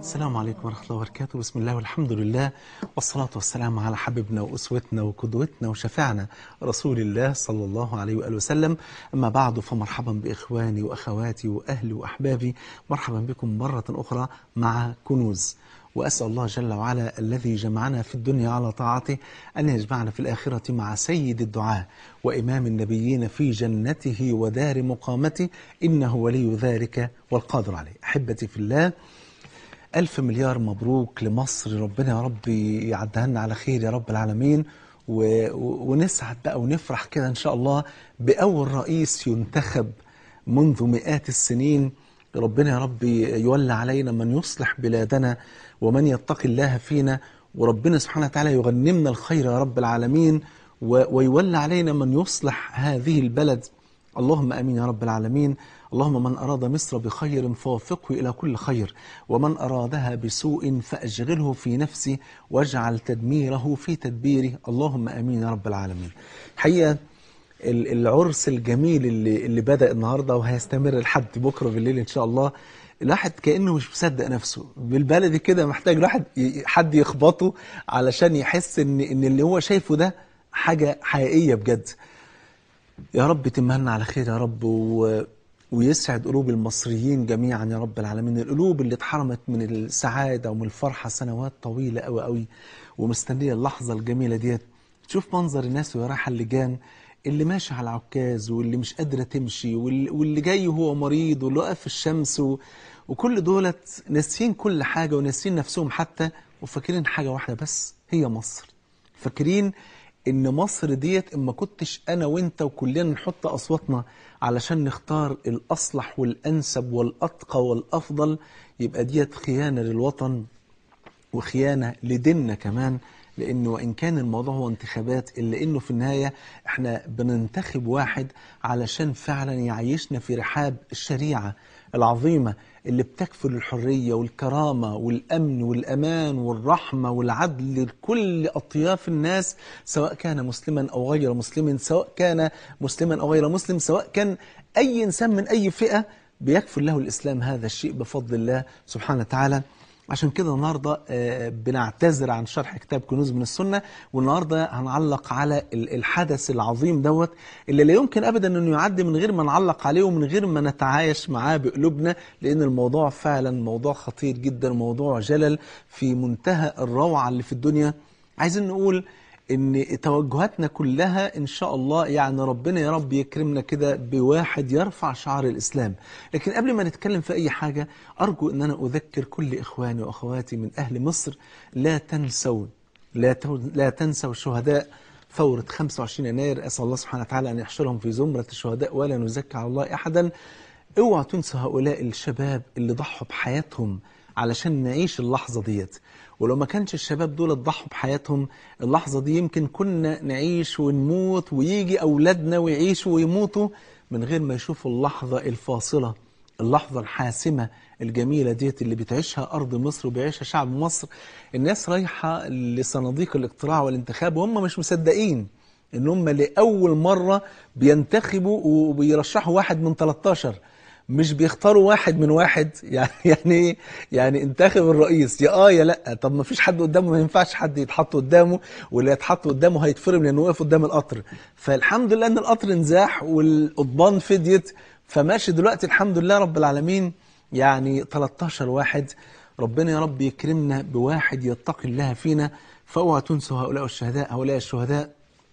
السلام عليكم ورحمة الله وبركاته بسم الله والحمد لله والصلاة والسلام على حبيبنا وأسوتنا وقدوتنا وشفعنا رسول الله صلى الله عليه وآله وسلم أما بعد فمرحبا بإخواني وأخواتي وأهلي وأحبابي مرحبا بكم مرة أخرى مع كنوز وأسأل الله جل وعلا الذي جمعنا في الدنيا على طاعته أن يجمعنا في الآخرة مع سيد الدعاء وإمام النبيين في جنته ودار مقامته إنه ولي ذلك والقادر عليه أحبتي في الله ألف مليار مبروك لمصر ربنا يا رب يعدها لنا على خير يا رب العالمين و... و... ونسعد بقى ونفرح كده إن شاء الله بأول رئيس ينتخب منذ مئات السنين ربنا يا رب يولى علينا من يصلح بلادنا ومن يتقي الله فينا وربنا سبحانه وتعالى يغنمنا الخير يا رب العالمين و... ويولى علينا من يصلح هذه البلد اللهم امين يا رب العالمين اللهم من اراد مصر بخير فوفقه الى كل خير ومن ارادها بسوء فاشغله في نفسه واجعل تدميره في تدبيره اللهم امين يا رب العالمين حقيقه العرس الجميل اللي اللي بدا النهارده وهيستمر لحد بكره بالليل ان شاء الله الواحد كانه مش مصدق نفسه بالبلدي كده محتاج الواحد حد يخبطه علشان يحس ان ان اللي هو شايفه ده حاجه حقيقيه بجد يا رب تمهلنا على خير يا رب و... ويسعد قلوب المصريين جميعا يا رب العالمين القلوب اللي اتحرمت من السعادة ومن الفرحة سنوات طويلة قوي قوي ومستنية اللحظة الجميلة ديت تشوف منظر الناس وهي رايحة اللجان اللي ماشي على عكاز واللي مش قادرة تمشي واللي, واللي جاي وهو مريض واللي واقف في الشمس و... وكل دولت ناسيين كل حاجة وناسيين نفسهم حتى وفاكرين حاجة واحدة بس هي مصر فاكرين ان مصر ديت اما كنتش انا وانت وكلنا نحط اصواتنا علشان نختار الاصلح والانسب والاتقى والافضل يبقى ديت خيانه للوطن وخيانه لديننا كمان لانه وان كان الموضوع هو انتخابات الا انه في النهايه احنا بننتخب واحد علشان فعلا يعيشنا في رحاب الشريعه العظيمه اللي بتكفل الحريه والكرامه والامن والامان والرحمه والعدل لكل اطياف الناس سواء كان مسلما او غير مسلم سواء كان مسلما او غير مسلم سواء كان اي انسان من اي فئه بيكفل له الاسلام هذا الشيء بفضل الله سبحانه وتعالى عشان كده النهاردة بنعتذر عن شرح كتاب كنوز من السنة والنهاردة هنعلق على الحدث العظيم دوت اللي لا يمكن أبدا أنه يعدي من غير ما نعلق عليه ومن غير ما نتعايش معاه بقلوبنا لأن الموضوع فعلا موضوع خطير جدا موضوع جلل في منتهى الروعة اللي في الدنيا عايزين نقول ان توجهاتنا كلها ان شاء الله يعني ربنا يا رب يكرمنا كده بواحد يرفع شعار الاسلام لكن قبل ما نتكلم في اي حاجة ارجو ان انا اذكر كل اخواني واخواتي من اهل مصر لا تنسوا لا, لا تنسوا شهداء ثورة 25 يناير اسال الله سبحانه وتعالى ان يحشرهم في زمرة الشهداء ولا نزكي على الله احدا اوعوا تنسوا هؤلاء الشباب اللي ضحوا بحياتهم علشان نعيش اللحظة ديت ولو ما كانش الشباب دول ضحوا بحياتهم اللحظة دي يمكن كنا نعيش ونموت ويجي أولادنا ويعيشوا ويموتوا من غير ما يشوفوا اللحظة الفاصلة اللحظة الحاسمة الجميلة ديت اللي بتعيشها أرض مصر وبيعيشها شعب مصر الناس رايحة لصناديق الاقتراع والانتخاب وهم مش مصدقين ان هم لأول مرة بينتخبوا وبيرشحوا واحد من 13 مش بيختاروا واحد من واحد يعني يعني يعني انتخب الرئيس يا اه يا لا طب ما فيش حد قدامه ما ينفعش حد يتحط قدامه واللي يتحط قدامه هيتفرم لانه واقف قدام القطر فالحمد لله ان القطر انزاح والقضبان فديت فماشي دلوقتي الحمد لله رب العالمين يعني 13 واحد ربنا يا رب يكرمنا بواحد يتقي الله فينا فاوعى تنسوا هؤلاء الشهداء هؤلاء الشهداء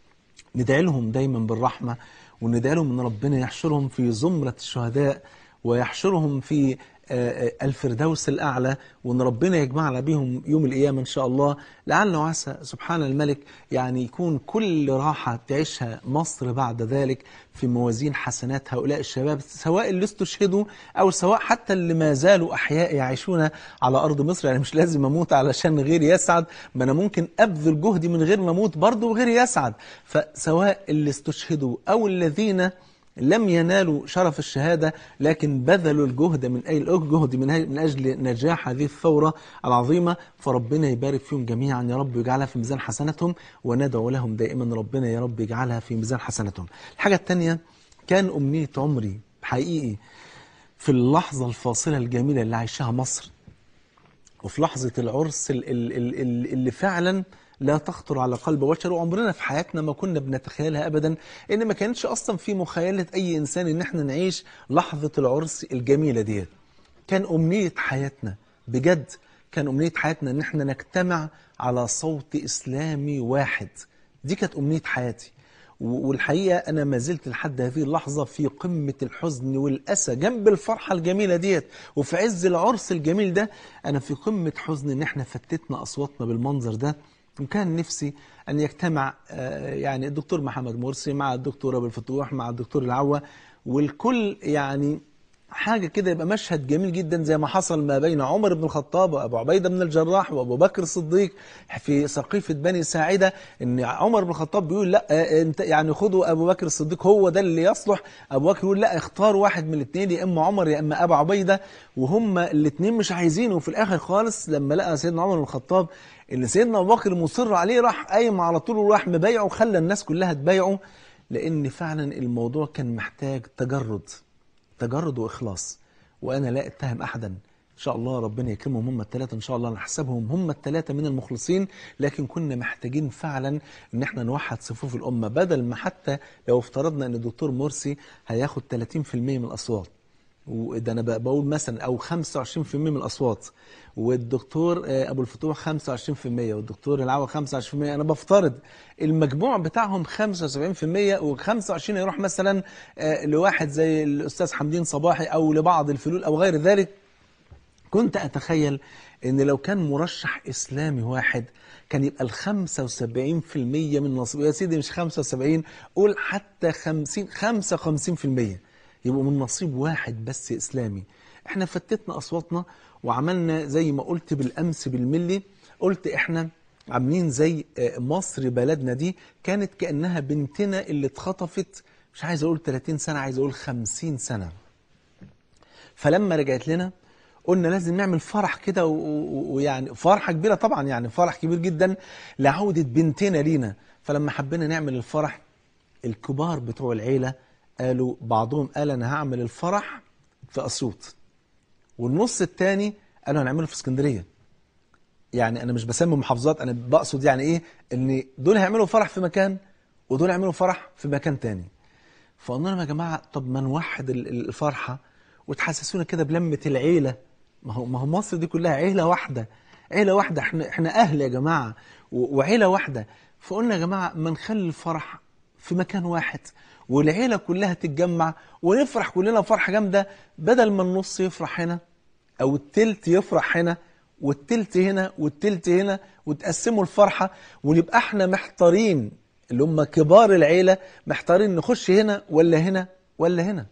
ندعي لهم دايما بالرحمه وندعي لهم ان ربنا يحشرهم في زمره الشهداء ويحشرهم في الفردوس الأعلى وأن ربنا يجمعنا بهم يوم القيامة إن شاء الله لعل وعسى سبحان الملك يعني يكون كل راحة تعيشها مصر بعد ذلك في موازين حسنات هؤلاء الشباب سواء اللي استشهدوا أو سواء حتى اللي ما زالوا أحياء يعيشون على أرض مصر يعني مش لازم أموت علشان غيري يسعد ما أنا ممكن أبذل جهدي من غير ما أموت برضه وغيري يسعد فسواء اللي استشهدوا أو الذين لم ينالوا شرف الشهادة لكن بذلوا الجهد من أي الجهد من, من أجل نجاح هذه الثورة العظيمة فربنا يبارك فيهم جميعا يا رب يجعلها في ميزان حسناتهم وندعو لهم دائما ربنا يا رب يجعلها في ميزان حسناتهم الحاجة الثانية كان أمنية عمري حقيقي في اللحظة الفاصلة الجميلة اللي عايشها مصر وفي لحظة العرس ال- ال- ال- ال- اللي فعلا لا تخطر على قلب بشر وعمرنا في حياتنا ما كنا بنتخيلها ابدا ان ما كانتش اصلا في مخيلة اي انسان ان احنا نعيش لحظة العرس الجميلة ديت كان امنية حياتنا بجد كان امنية حياتنا ان احنا نجتمع على صوت اسلامي واحد دي كانت امنية حياتي و- والحقيقة أنا ما زلت لحد هذه اللحظة في قمة الحزن والأسى جنب الفرحة الجميلة ديت وفي عز العرس الجميل ده أنا في قمة حزن إن إحنا فتتنا أصواتنا بالمنظر ده وكان نفسي أن يجتمع آه، يعني الدكتور محمد مرسي مع الدكتور أبو الفتوح مع الدكتور العوة والكل يعني حاجة كده يبقى مشهد جميل جدا زي ما حصل ما بين عمر بن الخطاب وأبو عبيدة بن الجراح وأبو بكر الصديق في سقيفة بني ساعدة إن عمر بن الخطاب بيقول لا آه، انت يعني خدوا أبو بكر الصديق هو ده اللي يصلح أبو بكر يقول لا اختار واحد من الاثنين يا إما عمر يا إما أبو عبيدة وهم الاثنين مش عايزينه وفي الآخر خالص لما لقى سيدنا عمر بن الخطاب إن سيدنا أبو بكر مصر عليه راح قايم على طول وراح مبايعه وخلى الناس كلها تبايعه لأن فعلا الموضوع كان محتاج تجرد تجرد واخلاص وانا لا اتهم احدا ان شاء الله ربنا يكرمهم هم الثلاثه ان شاء الله نحسبهم هم الثلاثه من المخلصين لكن كنا محتاجين فعلا ان احنا نوحد صفوف الامه بدل ما حتى لو افترضنا ان الدكتور مرسي هياخد 30% من الاصوات وده انا بق- بقول مثلا او 25% من الاصوات والدكتور آه، ابو الفتوح 25% والدكتور العوا 25% انا بفترض المجموع بتاعهم 75% و25 يروح مثلا آه، لواحد زي الاستاذ حمدين صباحي او لبعض الفلول او غير ذلك كنت أتخيل أن لو كان مرشح إسلامي واحد كان يبقى ال 75% من نصيب يا سيدي مش 75 قول حتى 50 55% يبقوا من نصيب واحد بس إسلامي احنا فتتنا أصواتنا وعملنا زي ما قلت بالأمس بالملي قلت احنا عاملين زي آه، مصر بلدنا دي كانت كأنها بنتنا اللي اتخطفت مش عايز أقول 30 سنة عايز أقول 50 سنة فلما رجعت لنا قلنا لازم نعمل فرح كده و- و- ويعني فرحة كبيرة طبعا يعني فرح كبير جدا لعودة بنتنا لينا فلما حبينا نعمل الفرح الكبار بتوع العيلة قالوا بعضهم قال أنا هعمل الفرح في أسيوط والنص التاني قالوا هنعمله في اسكندرية يعني أنا مش بسمي محافظات أنا بقصد يعني إيه إن دول هيعملوا فرح في مكان ودول هيعملوا فرح في مكان تاني فقلنا لهم يا جماعة طب ما نوحد ال- ال- الفرحة وتحسسونا كده بلمة العيلة ما هو ما هو مصر دي كلها عيلة واحدة عيلة واحدة احنا احنا أهل يا جماعة و- وعيلة واحدة فقلنا يا جماعة ما نخلي الفرح في مكان واحد والعيلة كلها تتجمع ونفرح كلنا فرحة جامدة بدل ما النص يفرح هنا أو التلت يفرح هنا والتلت هنا والتلت هنا وتقسموا الفرحة ونبقى احنا محتارين اللي هم كبار العيلة محتارين نخش هنا ولا هنا ولا هنا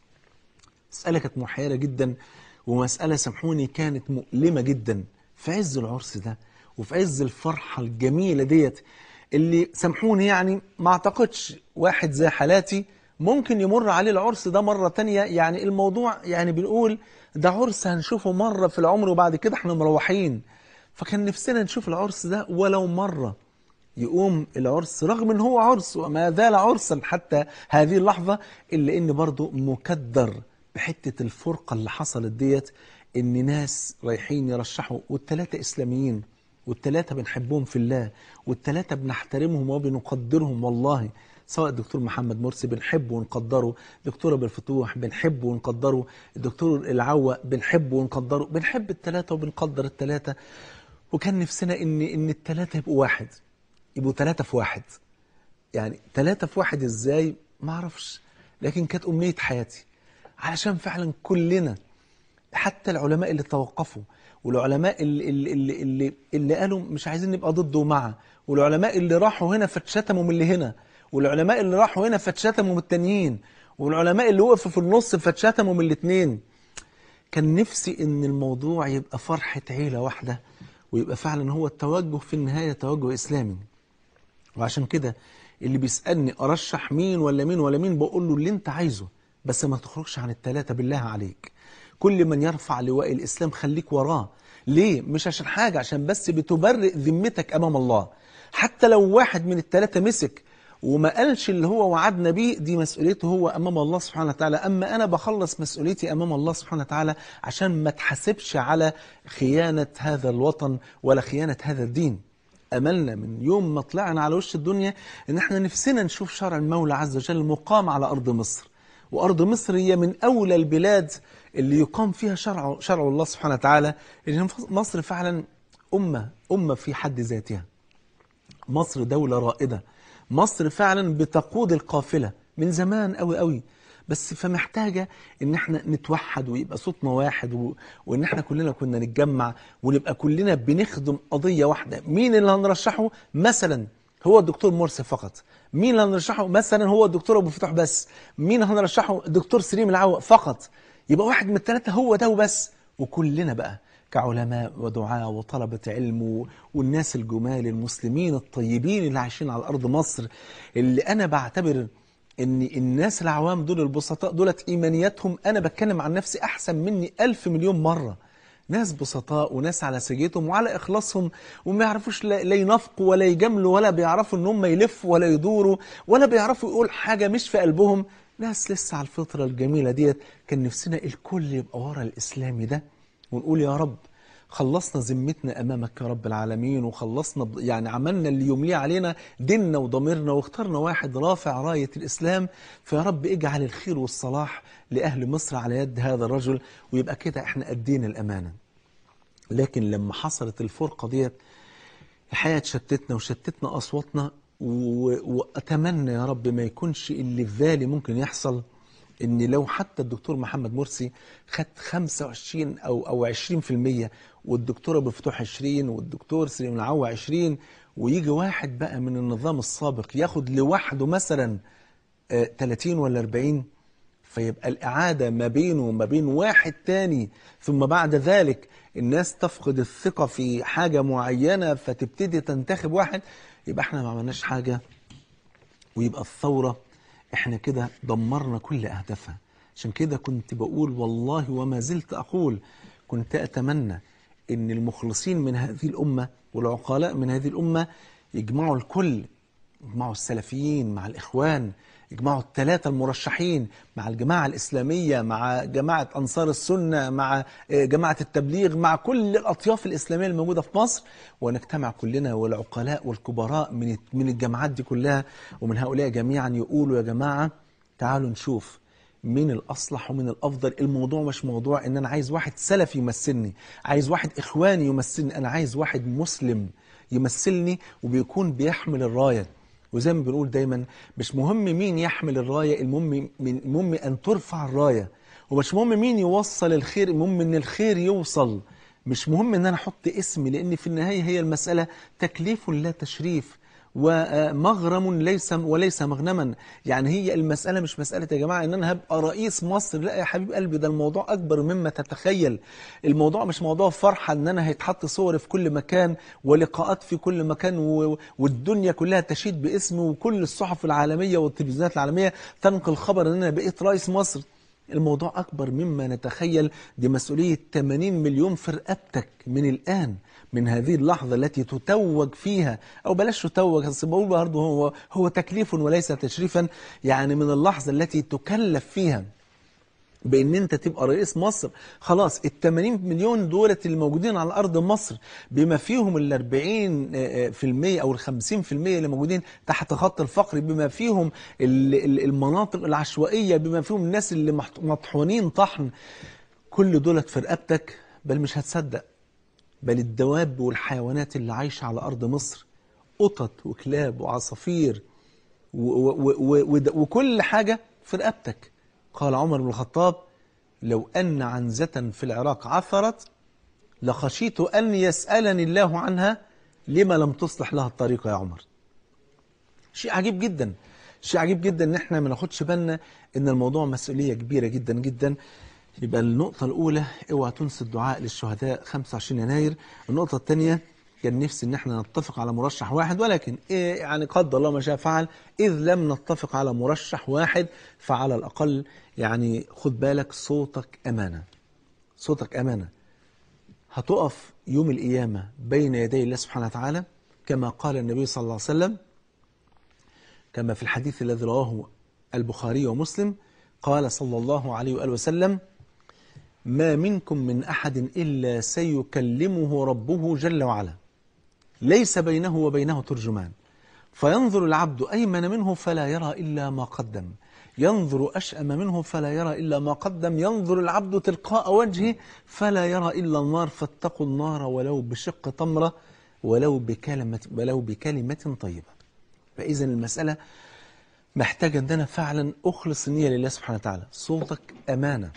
مسألة كانت محيرة جدا ومسألة سامحوني كانت مؤلمة جدا في عز العرس ده وفي عز الفرحة الجميلة ديت اللي سامحوني يعني ما اعتقدش واحد زي حالاتي ممكن يمر عليه العرس ده مرة تانية يعني الموضوع يعني بنقول ده عرس هنشوفه مرة في العمر وبعد كده احنا مروحين فكان نفسنا نشوف العرس ده ولو مرة يقوم العرس رغم ان هو عرس وما زال عرسا حتى هذه اللحظة الا ان برضه مكدر بحتة الفرقة اللي حصلت ديت ان ناس رايحين يرشحوا والتلاتة اسلاميين والتلاتة بنحبهم في الله والتلاتة بنحترمهم وبنقدرهم والله سواء الدكتور محمد مرسي بنحبه ونقدره دكتور ابو الفتوح بنحبه ونقدره الدكتور العوا بنحبه ونقدره بنحب التلاتة وبنقدر التلاتة وكان نفسنا ان ان التلاتة يبقوا واحد يبقوا ثلاثة في واحد يعني ثلاثة في واحد ازاي ما اعرفش لكن كانت أمنية حياتي علشان فعلا كلنا حتى العلماء اللي توقفوا والعلماء اللي, اللي, اللي, اللي, اللي قالوا مش عايزين نبقى ضده ومعه والعلماء اللي راحوا هنا فاتشتموا من اللي هنا والعلماء اللي راحوا هنا فاتشتموا من التانيين والعلماء اللي وقفوا في النص فاتشتموا من الاثنين كان نفسي ان الموضوع يبقى فرحة عيلة واحدة ويبقى فعلا هو التوجه في النهاية توجه إسلامي وعشان كده اللي بيسألني أرشح مين ولا مين ولا مين بقول له اللي أنت عايزه بس ما تخرجش عن التلاتة بالله عليك كل من يرفع لواء الإسلام خليك وراه ليه؟ مش عشان حاجة عشان بس بتبرئ ذمتك أمام الله حتى لو واحد من التلاتة مسك وما قالش اللي هو وعدنا بيه دي مسؤوليته هو أمام الله سبحانه وتعالى أما أنا بخلص مسؤوليتي أمام الله سبحانه وتعالى عشان ما تحاسبش على خيانة هذا الوطن ولا خيانة هذا الدين أملنا من يوم ما طلعنا على وش الدنيا إن احنا نفسنا نشوف شرع المولى عز وجل مقام على أرض مصر وأرض مصر هي من أولى البلاد اللي يقام فيها شرع, شرع الله سبحانه وتعالى لأن مصر فعلا أمة أمة في حد ذاتها مصر دولة رائدة مصر فعلا بتقود القافلة من زمان قوي قوي بس فمحتاجة ان احنا نتوحد ويبقى صوتنا واحد و... وان احنا كلنا كنا نتجمع ونبقى كلنا بنخدم قضية واحدة مين اللي هنرشحه مثلا هو الدكتور مرسي فقط مين اللي هنرشحه مثلا هو الدكتور ابو فتوح بس مين هنرشحه الدكتور سليم العوق فقط يبقى واحد من الثلاثة هو ده وبس وكلنا بقى كعلماء ودعاء وطلبة علم والناس الجمال المسلمين الطيبين اللي عايشين على أرض مصر اللي أنا بعتبر ان الناس العوام دول البسطاء دولت ايمانياتهم انا بتكلم عن نفسي احسن مني ألف مليون مرة ناس بسطاء وناس على سجيتهم وعلى اخلاصهم وما يعرفوش لا ينافقوا ولا يجاملوا ولا بيعرفوا ان هم يلفوا ولا يدوروا ولا بيعرفوا يقول حاجة مش في قلبهم ناس لسه على الفطرة الجميلة ديت كان نفسنا الكل يبقى ورا الاسلامي ده ونقول يا رب خلصنا ذمتنا أمامك يا رب العالمين وخلصنا يعني عملنا اللي يمليه علينا ديننا وضميرنا واخترنا واحد رافع راية الإسلام فيا رب اجعل الخير والصلاح لأهل مصر على يد هذا الرجل ويبقى كده احنا أدينا الأمانة لكن لما حصلت الفرقة ديت الحقيقة شتتنا وشتتنا أصواتنا وأتمنى يا رب ما يكونش اللي في بالي ممكن يحصل ان لو حتى الدكتور محمد مرسي خد 25 او او 20% والدكتور ابو فتوح 20 والدكتور سليم العوا 20 ويجي واحد بقى من النظام السابق ياخد لوحده مثلا 30 ولا 40 فيبقى الإعادة ما بينه وما بين واحد تاني ثم بعد ذلك الناس تفقد الثقة في حاجة معينة فتبتدي تنتخب واحد يبقى احنا ما عملناش حاجة ويبقى الثورة احنا كده دمرنا كل أهدافها عشان كده كنت بقول والله وما زلت أقول كنت أتمنى ان المخلصين من هذه الأمة والعقلاء من هذه الأمة يجمعوا الكل يجمعوا السلفيين مع الإخوان يجمعوا الثلاثة المرشحين مع الجماعة الإسلامية مع جماعة أنصار السنة مع جماعة التبليغ مع كل الأطياف الإسلامية الموجودة في مصر ونجتمع كلنا والعقلاء والكبراء من من الجماعات دي كلها ومن هؤلاء جميعا يقولوا يا جماعة تعالوا نشوف مين الأصلح ومين الأفضل الموضوع مش موضوع إن أنا عايز واحد سلفي يمثلني عايز واحد إخواني يمثلني أنا عايز واحد مسلم يمثلني وبيكون بيحمل الراية وزي ما بنقول دايما مش مهم مين يحمل الراية المهم المهم أن ترفع الراية ومش مهم مين يوصل الخير المهم أن الخير يوصل مش مهم أن أنا أحط اسمي لأن في النهاية هي المسألة تكليف لا تشريف ومغرم ليس وليس مغنما يعني هي المسألة مش مسألة يا جماعة ان انا هبقى رئيس مصر لا يا حبيب قلبي ده الموضوع اكبر مما تتخيل الموضوع مش موضوع فرحة ان انا هيتحط صوري في كل مكان ولقاءات في كل مكان والدنيا كلها تشيد باسمي وكل الصحف العالمية والتلفزيونات العالمية تنقل خبر ان انا بقيت رئيس مصر الموضوع أكبر مما نتخيل دي مسؤولية 80 مليون في رقبتك من الآن من هذه اللحظة التي تتوج فيها أو بلاش تتوج بس بقول برضه هو هو تكليف وليس تشريفا يعني من اللحظة التي تكلف فيها بان انت تبقى رئيس مصر خلاص ال 80 مليون دولت اللي موجودين على ارض مصر بما فيهم ال 40% او ال 50% اللي موجودين تحت خط الفقر بما فيهم المناطق العشوائيه بما فيهم الناس اللي مطحونين طحن كل دولت في رقبتك بل مش هتصدق بل الدواب والحيوانات اللي عايشه على ارض مصر قطط وكلاب وعصافير وكل حاجه في رقبتك قال عمر بن الخطاب لو أن عنزة في العراق عثرت لخشيت أن يسألني الله عنها لما لم تصلح لها الطريق يا عمر شيء عجيب جدا شيء عجيب جدا ان احنا ما ناخدش بالنا ان الموضوع مسؤولية كبيرة جدا جدا يبقى النقطة الأولى اوعى تنسى الدعاء للشهداء 25 يناير النقطة الثانية كان نفسي ان احنا نتفق على مرشح واحد ولكن إيه يعني قدر الله ما شاء فعل اذ لم نتفق على مرشح واحد فعلى الاقل يعني خد بالك صوتك امانه صوتك امانه هتقف يوم القيامه بين يدي الله سبحانه وتعالى كما قال النبي صلى الله عليه وسلم كما في الحديث الذي رواه البخاري ومسلم قال صلى الله عليه وآله وسلم ما منكم من أحد إلا سيكلمه ربه جل وعلا ليس بينه وبينه ترجمان فينظر العبد أيمن منه فلا يرى إلا ما قدم ينظر أشأم منه فلا يرى إلا ما قدم ينظر العبد تلقاء وجهه فلا يرى إلا النار فاتقوا النار ولو بشق تمرة ولو بكلمة, ولو بكلمة طيبة فإذا المسألة محتاجة أن أنا فعلا أخلص النية لله سبحانه وتعالى صوتك أمانة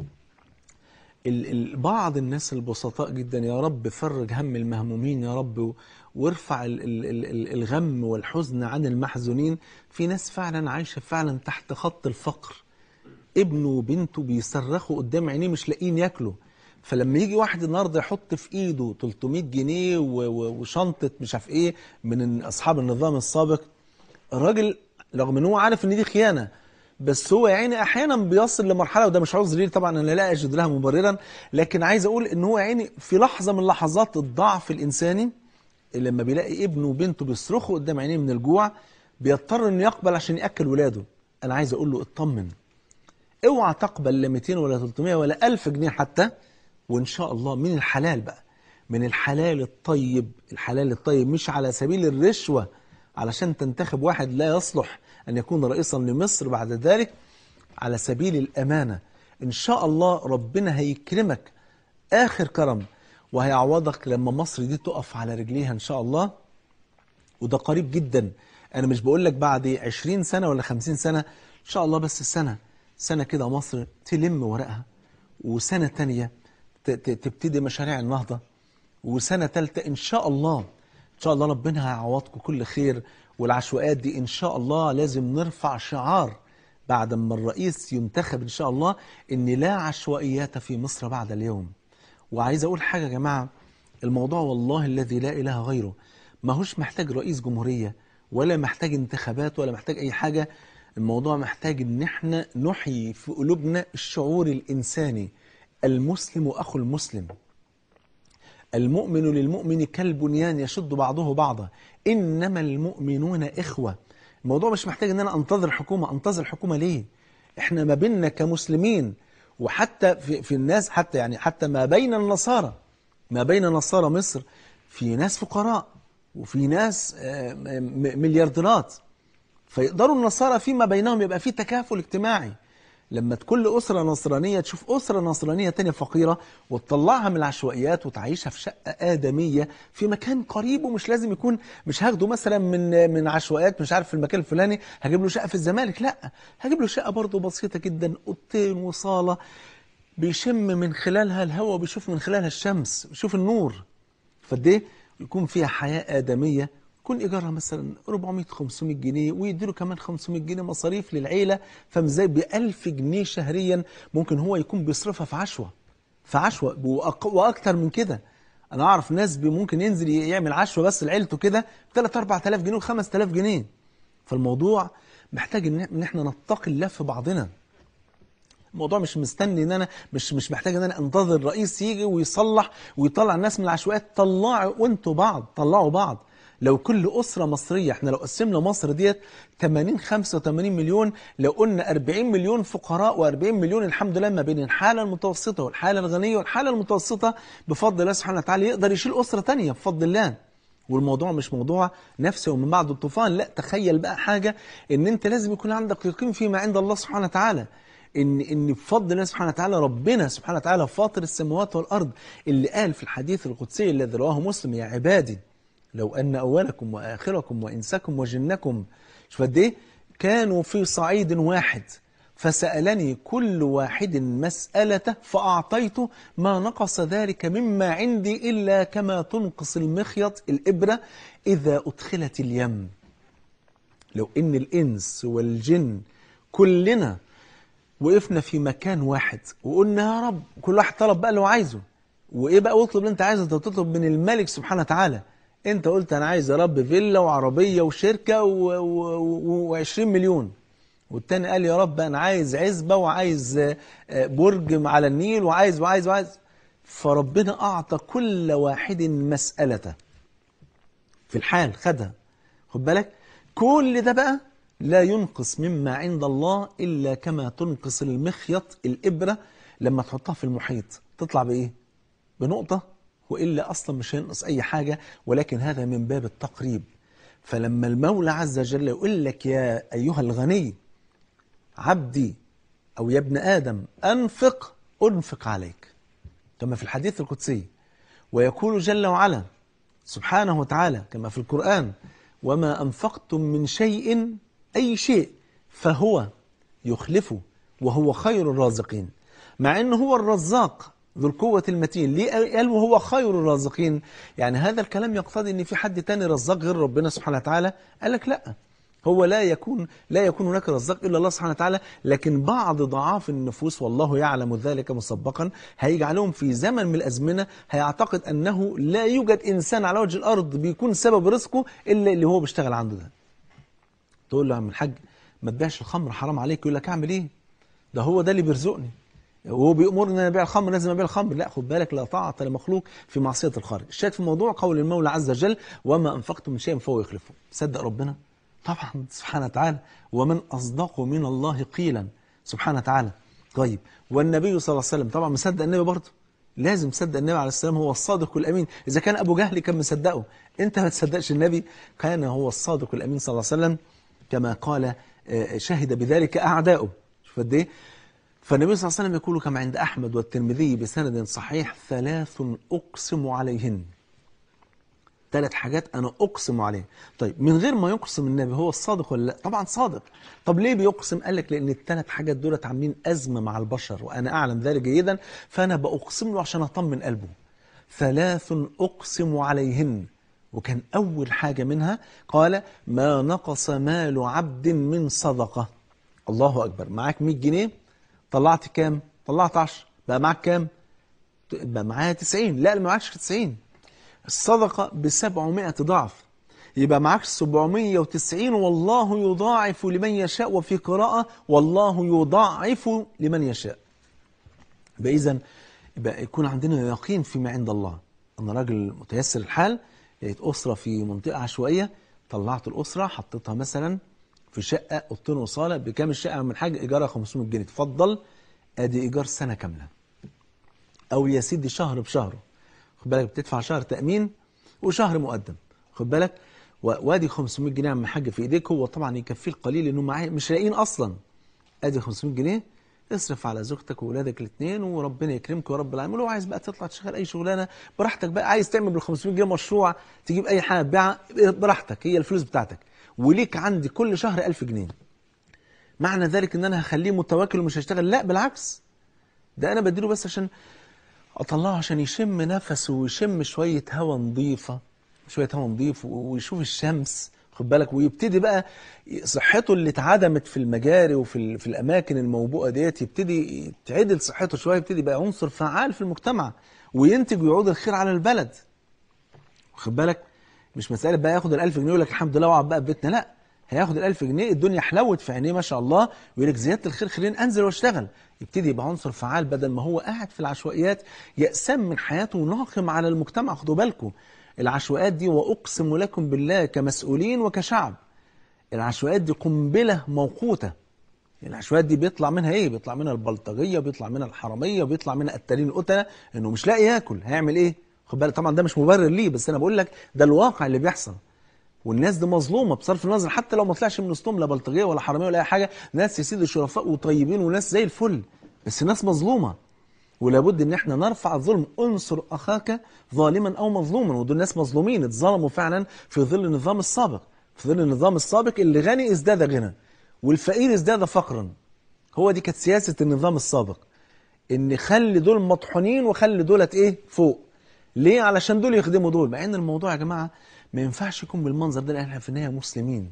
ال ال بعض الناس البسطاء جدا يا رب فرج هم المهمومين يا رب وارفع ال ال ال الغم والحزن عن المحزونين في ناس فعلا عايشة فعلا تحت خط الفقر ابنه وبنته بيصرخوا قدام عينيه مش لاقيين ياكلوا فلما يجي واحد النهارده يحط في ايده 300 جنيه وشنطه مش عارف ايه من اصحاب النظام السابق الراجل رغم ان هو عارف ان دي خيانه بس هو يا عيني احيانا بيصل لمرحله وده مش عذر ليه طبعا انا لا اجد لها مبررا لكن عايز اقول ان هو يا عيني في لحظه من لحظات الضعف الانساني اللي لما بيلاقي ابنه وبنته بيصرخوا قدام عينيه من الجوع بيضطر انه يقبل عشان ياكل ولاده انا عايز اقول له اطمن اوعى تقبل لا 200 ولا 300 ولا 1000 جنيه حتى وان شاء الله من الحلال بقى من الحلال الطيب الحلال الطيب مش على سبيل الرشوه علشان تنتخب واحد لا يصلح أن يكون رئيسا لمصر بعد ذلك على سبيل الأمانة إن شاء الله ربنا هيكرمك آخر كرم وهيعوضك لما مصر دي تقف على رجليها إن شاء الله وده قريب جدا أنا مش بقول لك بعد 20 سنة ولا 50 سنة إن شاء الله بس سنة سنة كده مصر تلم ورقها وسنة تانية تبتدي مشاريع النهضة وسنة تالتة إن شاء الله إن شاء الله ربنا هيعوضكم كل خير والعشوائيات دي إن شاء الله لازم نرفع شعار بعد ما الرئيس ينتخب إن شاء الله إن لا عشوائيات في مصر بعد اليوم وعايز أقول حاجة يا جماعة الموضوع والله الذي لا إله غيره ما هوش محتاج رئيس جمهورية ولا محتاج انتخابات ولا محتاج أي حاجة الموضوع محتاج إن احنا نحيي في قلوبنا الشعور الإنساني المسلم أخو المسلم المؤمن للمؤمن كالبنيان يشد بعضه بعضا إنما المؤمنون إخوة الموضوع مش محتاج ان انا انتظر حكومة انتظر حكومة ليه احنا ما بيننا كمسلمين وحتى في, في الناس حتى يعني حتى ما بين النصارى ما بين نصارى مصر في ناس فقراء وفي ناس مليارديرات فيقدروا النصارى فيما بينهم يبقى في تكافل اجتماعي لما كل أسرة نصرانية تشوف أسرة نصرانية تانية فقيرة وتطلعها من العشوائيات وتعيشها في شقة آدمية في مكان قريب ومش لازم يكون مش هاخده مثلا من من عشوائيات مش عارف في المكان الفلاني هجيب له شقة في الزمالك لا هجيب له شقة برضه بسيطة جدا أوضتين وصالة بيشم من خلالها الهواء بيشوف من خلالها الشمس بيشوف النور فديه يكون فيها حياة آدمية يكون إيجارها مثلا 400 500 جنيه ويديله كمان 500 جنيه مصاريف للعيلة فمزاي ب 1000 جنيه شهريا ممكن هو يكون بيصرفها في عشوة في عشوة وأكتر من كده أنا أعرف ناس ممكن ينزل يعمل عشوة بس لعيلته كده 3 4000 جنيه و 5000 جنيه فالموضوع محتاج إن إحنا نتقي الله في بعضنا الموضوع مش مستني ان انا مش مش محتاج ان انا انتظر الرئيس يجي ويصلح ويطلع الناس من العشوائيات طلعوا وانتوا بعض طلعوا بعض لو كل أسرة مصرية احنا لو قسمنا مصر ديت 80 85 مليون لو قلنا 40 مليون فقراء و40 مليون الحمد لله ما بين الحالة المتوسطة والحالة الغنية والحالة المتوسطة بفضل الله سبحانه وتعالى يقدر يشيل أسرة تانية بفضل الله والموضوع مش موضوع نفسي ومن بعد الطوفان لا تخيل بقى حاجة ان انت لازم يكون عندك يقين فيما عند الله سبحانه وتعالى ان ان بفضل الله سبحانه وتعالى ربنا سبحانه وتعالى فاطر السماوات والارض اللي قال في الحديث القدسي الذي رواه مسلم يا عبادي لو أن أولكم وآخركم وإنسكم وجنكم شوف قد إيه كانوا في صعيد واحد فسألني كل واحد مسألته فأعطيته ما نقص ذلك مما عندي إلا كما تنقص المخيط الإبرة إذا أدخلت اليم لو إن الإنس والجن كلنا وقفنا في مكان واحد وقلنا يا رب كل واحد طلب بقى اللي هو عايزه وإيه بقى واطلب اللي أنت عايزه أنت تطلب من الملك سبحانه وتعالى انت قلت انا عايز يا رب فيلا وعربية وشركة و20 مليون والتاني قال يا رب انا عايز عزبة وعايز برج على النيل وعايز وعايز وعايز فربنا اعطى كل واحد مسألته في الحال خدها خد بالك كل ده بقى لا ينقص مما عند الله إلا كما تنقص المخيط الإبرة لما تحطها في المحيط تطلع بإيه؟ بنقطة وإلا أصلا مش هينقص أي حاجة ولكن هذا من باب التقريب فلما المولى عز وجل يقول لك يا أيها الغني عبدي أو يا ابن آدم أنفق أنفق عليك كما في الحديث القدسي ويقول جل وعلا سبحانه وتعالى كما في القرآن وما أنفقتم من شيء أي شيء فهو يخلفه وهو خير الرازقين مع أنه هو الرزاق ذو القوة المتين ليه قال وهو خير الرازقين يعني هذا الكلام يقتضي أن في حد تاني رزاق غير ربنا سبحانه وتعالى قال لك لا هو لا يكون لا يكون هناك رزاق الا الله سبحانه وتعالى لكن بعض ضعاف النفوس والله يعلم ذلك مسبقا هيجعلهم في زمن من الازمنه هيعتقد انه لا يوجد انسان على وجه الارض بيكون سبب رزقه الا اللي هو بيشتغل عنده ده. تقول له يا عم الحاج ما تبيعش الخمر حرام عليك يقول لك اعمل ايه؟ ده هو ده اللي بيرزقني. وهو بيأمرني ان انا ابيع الخمر لازم ابيع الخمر لا خد بالك لا طاعه لمخلوق في معصيه الخالق الشاهد في الموضوع قول المولى عز وجل وما انفقتم من شيء فهو يخلفه صدق ربنا طبعا سبحانه وتعالى ومن أصدق من الله قيلا سبحانه وتعالى طيب والنبي صلى الله عليه وسلم طبعا مصدق النبي برضه لازم تصدق النبي عليه السلام هو الصادق الأمين إذا كان أبو جهل كان مصدقه أنت ما تصدقش النبي كان هو الصادق الأمين صلى الله عليه وسلم كما قال شهد بذلك أعداؤه شوف قد إيه فالنبي صلى الله عليه وسلم يقول كما عند أحمد والترمذي بسند صحيح ثلاث أقسم عليهن ثلاث حاجات أنا أقسم عليه طيب من غير ما يقسم النبي هو الصادق ولا لا طبعا صادق طب ليه بيقسم قال لك لأن الثلاث حاجات دولت عاملين أزمة مع البشر وأنا أعلم ذلك جيدا فأنا بأقسم له عشان أطمن قلبه ثلاث أقسم عليهن وكان أول حاجة منها قال ما نقص مال عبد من صدقة الله أكبر معاك 100 جنيه طلعت كام طلعت 10 بقى معاك كام بقى معايا 90 لا ما معكش 90 الصدقة بسبعمائة ضعف يبقى معاك 790 والله يضاعف لمن يشاء وفي قراءة والله يضاعف لمن يشاء يبقى إذن يبقى يكون عندنا يقين فيما عند الله أنا راجل متيسر الحال لقيت أسرة في منطقة عشوائية طلعت الأسرة حطيتها مثلا في شقة أوضتين وصالة بكام الشقة من حاجة إيجارها 500 جنيه تفضل أدي إيجار سنة كاملة أو يا سيدي شهر بشهره خد بالك بتدفع شهر تأمين وشهر مقدم خد بالك وادي 500 جنيه عم حاج في ايديك هو طبعا يكفيه القليل انه معاه مش لاقيين اصلا ادي 500 جنيه اصرف على زوجتك واولادك الاثنين وربنا يكرمك يا رب العالمين ولو عايز بقى تطلع تشتغل اي شغلانه براحتك بقى عايز تعمل بال 500 جنيه مشروع تجيب اي حاجه تبيعها براحتك هي الفلوس بتاعتك وليك عندي كل شهر 1000 جنيه معنى ذلك ان انا هخليه متواكل ومش هشتغل لا بالعكس ده انا بديله بس عشان اطلعه عشان يشم نفسه ويشم شويه هواء نظيفه شويه هواء نظيف ويشوف الشمس خد بالك ويبتدي بقى صحته اللي اتعدمت في المجاري وفي في الاماكن الموبوءه ديت يبتدي تعدل صحته شويه يبتدي يبقى عنصر فعال في المجتمع وينتج ويعود الخير على البلد خد بالك مش مساله بقى ياخد ال1000 جنيه يقول لك الحمد لله واقعد بقى في بيتنا لا هياخد ال1000 جنيه الدنيا حلوت في عينيه ما شاء الله ويقول لك زياده الخير خليني انزل واشتغل يبتدي يبقى عنصر فعال بدل ما هو قاعد في العشوائيات يأسم من حياته وناقم على المجتمع خدوا بالكم العشوائيات دي وأقسم لكم بالله كمسؤولين وكشعب العشوائيات دي قنبلة موقوتة العشوائيات دي بيطلع منها ايه بيطلع منها البلطجية بيطلع منها الحرامية بيطلع منها قتالين القتلة انه مش لاقي ياكل هيعمل ايه خد بالك طبعا ده مش مبرر ليه بس انا بقول لك ده الواقع اللي بيحصل والناس دي مظلومه بصرف النظر حتى لو ما طلعش من وسطهم لا بلطجيه ولا حراميه ولا اي حاجه ناس يا سيدي شرفاء وطيبين وناس زي الفل بس ناس مظلومه ولابد ان احنا نرفع الظلم انصر اخاك ظالما او مظلوما ودول ناس مظلومين اتظلموا فعلا في ظل النظام السابق في ظل النظام السابق اللي غني ازداد غنى والفقير ازداد فقرا هو دي كانت سياسه النظام السابق ان خلي دول مطحونين وخلي دولت ايه فوق ليه علشان دول يخدموا دول مع ان الموضوع يا جماعه ما ينفعش يكون بالمنظر ده لان احنا في النهايه مسلمين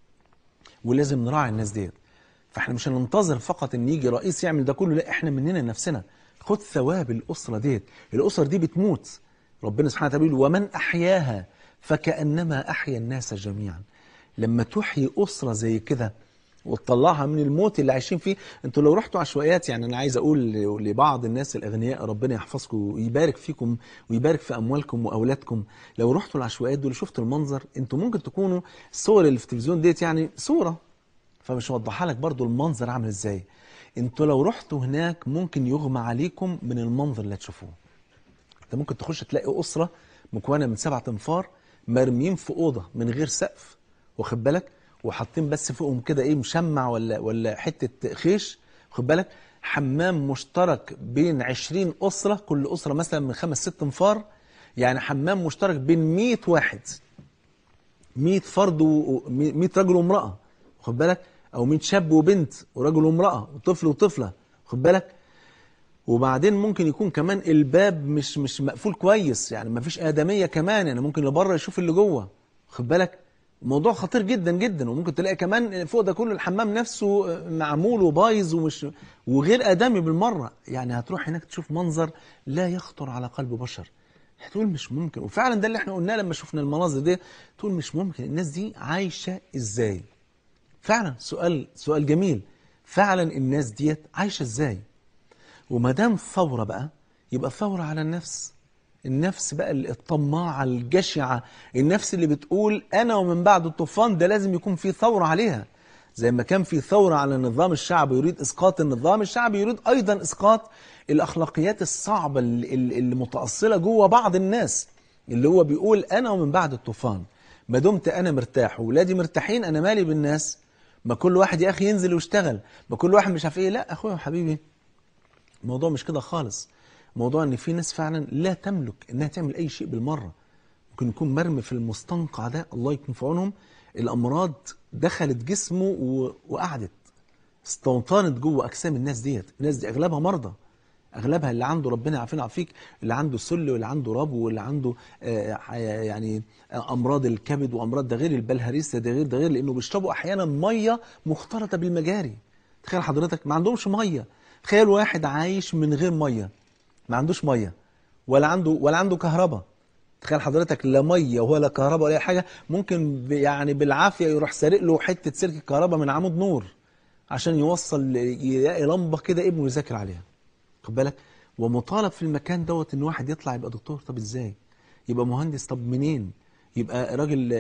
ولازم نراعي الناس ديت فاحنا مش هننتظر فقط ان يجي رئيس يعمل ده كله لا احنا مننا نفسنا خد ثواب الاسره ديت الاسر دي بتموت ربنا سبحانه وتعالى بيقول ومن احياها فكانما احيا الناس جميعا لما تحيي اسره زي كده وتطلعها من الموت اللي عايشين فيه انتوا لو رحتوا عشوائيات يعني انا عايز اقول لبعض الناس الاغنياء ربنا يحفظكم ويبارك فيكم ويبارك في اموالكم واولادكم لو رحتوا العشوائيات دول شفتوا المنظر انتوا ممكن تكونوا الصور اللي في التلفزيون ديت يعني صوره فمش موضحها لك برضو المنظر عامل ازاي انتوا لو رحتوا هناك ممكن يغمى عليكم من المنظر اللي هتشوفوه انت ممكن تخش تلاقي اسره مكونه من سبعة انفار مرميين في اوضه من غير سقف واخد بالك وحاطين بس فوقهم كده ايه مشمع ولا ولا حته خيش واخد بالك حمام مشترك بين 20 اسره كل اسره مثلا من خمس ست انفار يعني حمام مشترك بين 100 واحد 100 فرد و 100 رجل وامراه واخد بالك او 100 شاب وبنت ورجل وامراه وطفل وطفله واخد بالك وبعدين ممكن يكون كمان الباب مش مش مقفول كويس يعني ما فيش ادميه كمان يعني ممكن اللي بره يشوف اللي جوه واخد بالك موضوع خطير جدا جدا وممكن تلاقي كمان فوق ده كله الحمام نفسه معمول وبايظ ومش وغير ادمي بالمره يعني هتروح هناك تشوف منظر لا يخطر على قلب بشر هتقول مش ممكن وفعلا ده اللي احنا قلناه لما شفنا المناظر دي تقول مش ممكن الناس دي عايشه ازاي فعلا سؤال سؤال جميل فعلا الناس ديت عايشه ازاي وما دام ثوره بقى يبقى ثوره على النفس النفس بقى الطماعه الجشعه النفس اللي بتقول انا ومن بعد الطوفان ده لازم يكون في ثوره عليها زي ما كان في ثوره على النظام الشعبي يريد اسقاط النظام الشعبي يريد ايضا اسقاط الاخلاقيات الصعبه اللي, اللي متاصله جوه بعض الناس اللي هو بيقول انا ومن بعد الطوفان ما دمت انا مرتاح واولادي مرتاحين انا مالي بالناس ما كل واحد يا اخي ينزل ويشتغل ما كل واحد مش عارف ايه لا اخويا وحبيبي الموضوع مش كده خالص موضوع ان في ناس فعلا لا تملك انها تعمل اي شيء بالمره ممكن يكون مرمي في المستنقع ده الله يكون في عونهم الامراض دخلت جسمه و... وقعدت استوطنت جوه اجسام الناس ديت الناس دي اغلبها مرضى اغلبها اللي عنده ربنا يعافينا ويعافيك اللي عنده سل واللي عنده ربو واللي عنده آه يعني امراض الكبد وامراض ده غير البلهارسيا ده غير ده غير لانه بيشربوا احيانا ميه مختلطه بالمجاري تخيل حضرتك ما عندهمش ميه تخيل واحد عايش من غير ميه ما عندوش ميه ولا عنده ولا عنده كهرباء تخيل حضرتك لا ميه ولا كهرباء ولا اي حاجه ممكن يعني بالعافيه يروح سارق له حته سلك الكهرباء من عمود نور عشان يوصل يلاقي لمبه كده ابنه يذاكر عليها خد بالك ومطالب في المكان دوت ان واحد يطلع يبقى دكتور طب ازاي يبقى مهندس طب منين يبقى راجل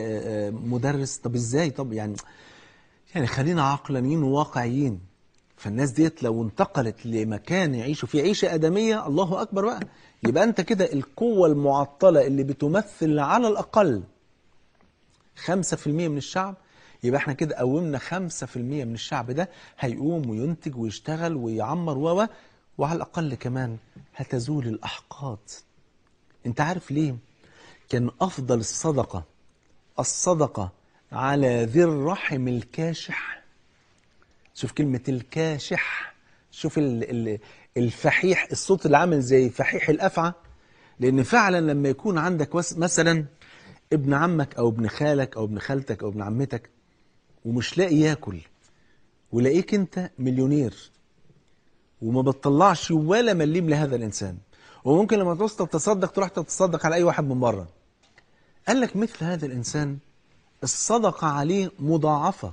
مدرس طب ازاي طب يعني يعني خلينا عقلانيين وواقعيين فالناس ديت لو انتقلت لمكان يعيشوا فيه عيشة آدمية الله أكبر بقى يبقى أنت كده القوة المعطلة اللي بتمثل على الأقل 5% من الشعب يبقى احنا كده قومنا 5% من الشعب ده هيقوم وينتج ويشتغل ويعمر و وعلى الأقل كمان هتزول الأحقاد انت عارف ليه كان أفضل الصدقة الصدقة على ذي الرحم الكاشح شوف كلمة الكاشح شوف ال ال الفحيح الصوت اللي عامل زي فحيح الأفعى لأن فعلا لما يكون عندك مثلا ابن عمك أو ابن خالك أو ابن خالتك أو ابن عمتك ومش لاقي ياكل ولاقيك أنت مليونير وما بتطلعش ولا مليم لهذا الإنسان وممكن لما توصل تصدق تروح تتصدق على أي واحد من بره قال لك مثل هذا الإنسان الصدقة عليه مضاعفة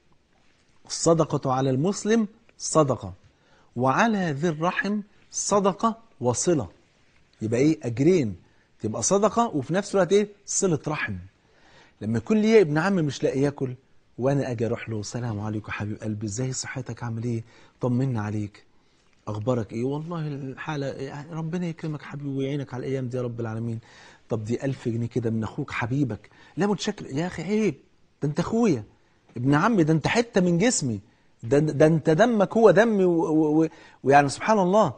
الصدقة على المسلم صدقة وعلى ذي الرحم صدقة وصلة يبقى ايه أجرين تبقى صدقة وفي نفس الوقت ايه صلة رحم لما يكون لي ابن عم مش لاقي ياكل وانا اجي اروح له سلام عليكم حبيب قلبي ازاي صحتك عامل ايه طمنا عليك اخبارك ايه والله الحاله ربنا يكرمك حبيبي ويعينك على الايام دي يا رب العالمين طب دي ألف جنيه كده من اخوك حبيبك لا متشكر يا اخي عيب ده انت اخويا ابن عمي ده انت حته من جسمي ده, ده انت دمك هو دمي ويعني سبحان الله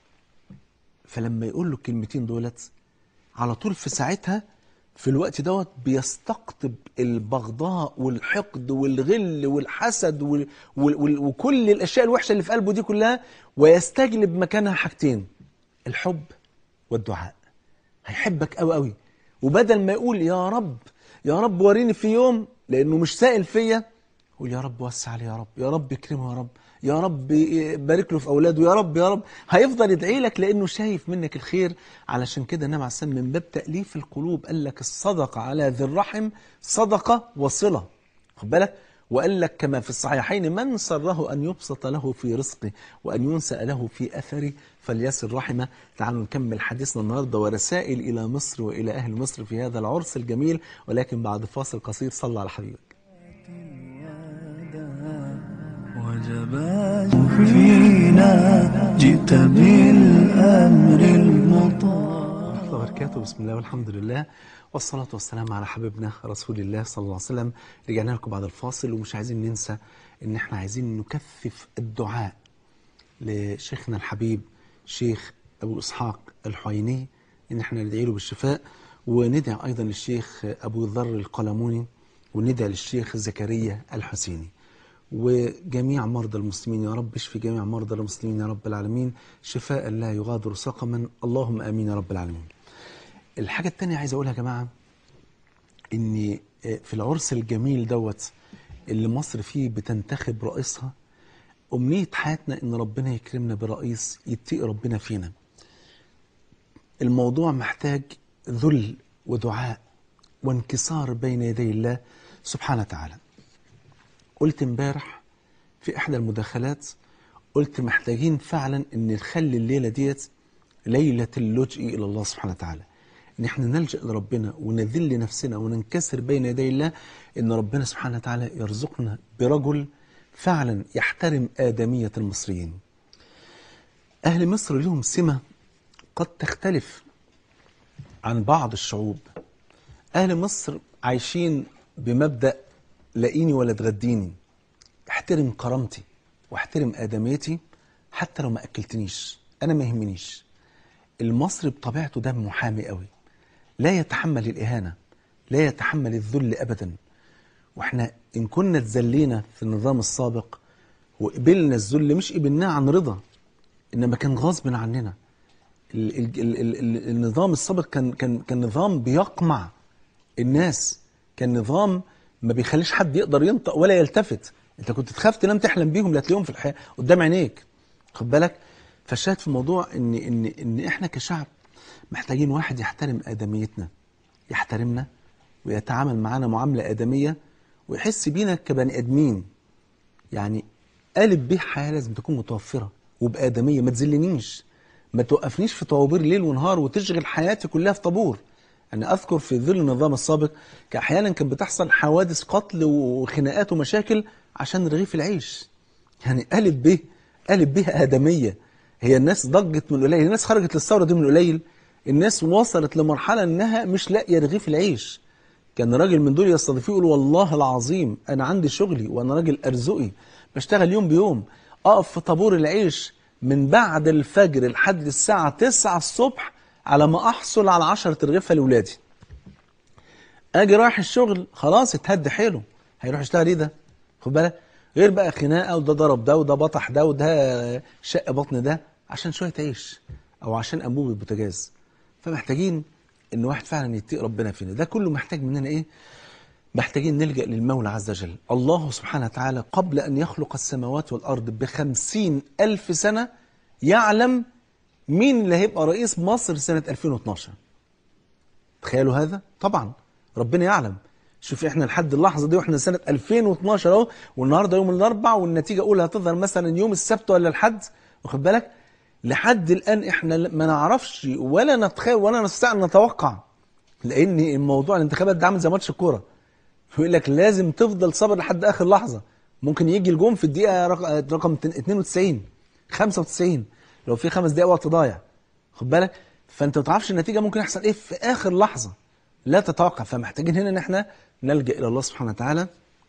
فلما يقول له الكلمتين دولت على طول في ساعتها في الوقت دوت بيستقطب البغضاء والحقد والغل والحسد وال وال وكل الاشياء الوحشه اللي في قلبه دي كلها ويستجلب مكانها حاجتين الحب والدعاء هيحبك قوي قوي وبدل ما يقول يا رب يا رب وريني في يوم لانه مش سائل فيا يقول يا رب وسع عليه يا رب يا رب اكرمه يا رب يا رب بارك له في اولاده يا رب يا رب هيفضل يدعي لك لانه شايف منك الخير علشان كده النبي عليه السلام من باب تاليف القلوب قال لك الصدقه على ذي الرحم صدقه وصله خد بالك وقال لك كما في الصحيحين من سره ان يبسط له في رزقه وان ينسأ له في اثره فليصل رحمه تعالوا نكمل حديثنا النهارده ورسائل الى مصر والى اهل مصر في هذا العرس الجميل ولكن بعد فاصل قصير صلى على حبيبك وجب فينا جئت بالأمر المطاع ورحمة الله وبركاته بسم الله والحمد لله والصلاة والسلام على حبيبنا رسول الله صلى الله عليه وسلم رجعنا لكم بعد الفاصل ومش عايزين ننسى ان احنا عايزين نكثف الدعاء لشيخنا الحبيب شيخ ابو اسحاق الحويني ان احنا ندعي له بالشفاء وندعي ايضا للشيخ ابو ذر القلموني وندعي للشيخ زكريا الحسيني وجميع مرضى المسلمين يا رب اشفي جميع مرضى المسلمين يا رب العالمين شفاء لا يغادر سقما اللهم امين يا رب العالمين الحاجة التانية عايز اقولها يا جماعة ان في العرس الجميل دوت اللي مصر فيه بتنتخب رئيسها أمنية حياتنا إن ربنا يكرمنا برئيس يتقي ربنا فينا الموضوع محتاج ذل ودعاء وانكسار بين يدي الله سبحانه وتعالى قلت امبارح في إحدى المداخلات قلت محتاجين فعلا إن نخلي الليلة ديت ليلة اللجئ إلى الله سبحانه وتعالى إن احنا نلجأ لربنا ونذل نفسنا وننكسر بين يدي الله إن ربنا سبحانه وتعالى يرزقنا برجل فعلا يحترم آدمية المصريين أهل مصر لهم سمة قد تختلف عن بعض الشعوب أهل مصر عايشين بمبدأ لاقيني ولا تغديني احترم كرامتي واحترم آدميتي حتى لو ما أكلتنيش أنا ما يهمنيش المصري بطبيعته دم محامي قوي لا يتحمل الإهانة لا يتحمل الذل أبدا واحنا إن كنا اتذلينا في النظام السابق وقبلنا الذل مش قبلناه عن رضا إنما كان غصب عننا ال ال ال ال ال النظام السابق كان كان كان نظام بيقمع الناس كان نظام ما بيخليش حد يقدر ينطق ولا يلتفت انت كنت تخاف تنام تحلم بيهم لا تلاقيهم في الحياه قدام عينيك خد بالك فالشاهد في الموضوع ان ان ان احنا كشعب محتاجين واحد يحترم ادميتنا يحترمنا ويتعامل معانا معامله ادميه ويحس بينا كبني ادمين يعني قالب به حياه لازم تكون متوفره وبادميه ما تذلنيش ما توقفنيش في طوابير ليل ونهار وتشغل حياتي كلها في طابور أنا أذكر في ظل النظام السابق أحيانا كانت بتحصل حوادث قتل وخناقات ومشاكل عشان رغيف العيش يعني قالب به قالب به آدمية هي الناس ضجت من قليل الناس خرجت للثورة دي من قليل الناس وصلت لمرحلة إنها مش لاقية رغيف العيش كان راجل من دول يستضيفيه يقول والله العظيم أنا عندي شغلي وأنا راجل أرزقي بشتغل يوم بيوم أقف في طابور العيش من بعد الفجر لحد الساعة 9 الصبح على ما أحصل على 10 رغيفة لأولادي أجي رايح الشغل خلاص اتهد حيله هيروح يشتغل إيه ده خد بالك غير بقى خناقة وده ضرب ده وده بطح ده وده شق بطن ده عشان شوية عيش أو عشان أنبوبة بوتاجاز فمحتاجين إن واحد فعلا يتقي ربنا فينا ده كله محتاج مننا إيه محتاجين نلجأ للمولى عز وجل الله سبحانه وتعالى قبل أن يخلق السماوات والأرض بخمسين ألف سنة يعلم مين اللي هيبقى رئيس مصر سنة 2012 تخيلوا هذا طبعا ربنا يعلم شوف احنا لحد اللحظة دي واحنا سنة 2012 اهو والنهاردة يوم الاربع والنتيجة اولى هتظهر مثلا يوم السبت ولا الحد واخد بالك لحد الان احنا ما نعرفش ولا نتخيل ولا نستطيع ان نتوقع لان الموضوع الانتخابات ده عامل زي ماتش الكوره يقول لك لازم تفضل صابر لحد اخر لحظه ممكن يجي الجون في الدقيقه رقم 92 95 لو في خمس دقايق وقت ضايع خد بالك فانت ما تعرفش النتيجه ممكن يحصل ايه في اخر لحظه لا تتوقع فمحتاجين هنا ان احنا نلجا الى الله سبحانه وتعالى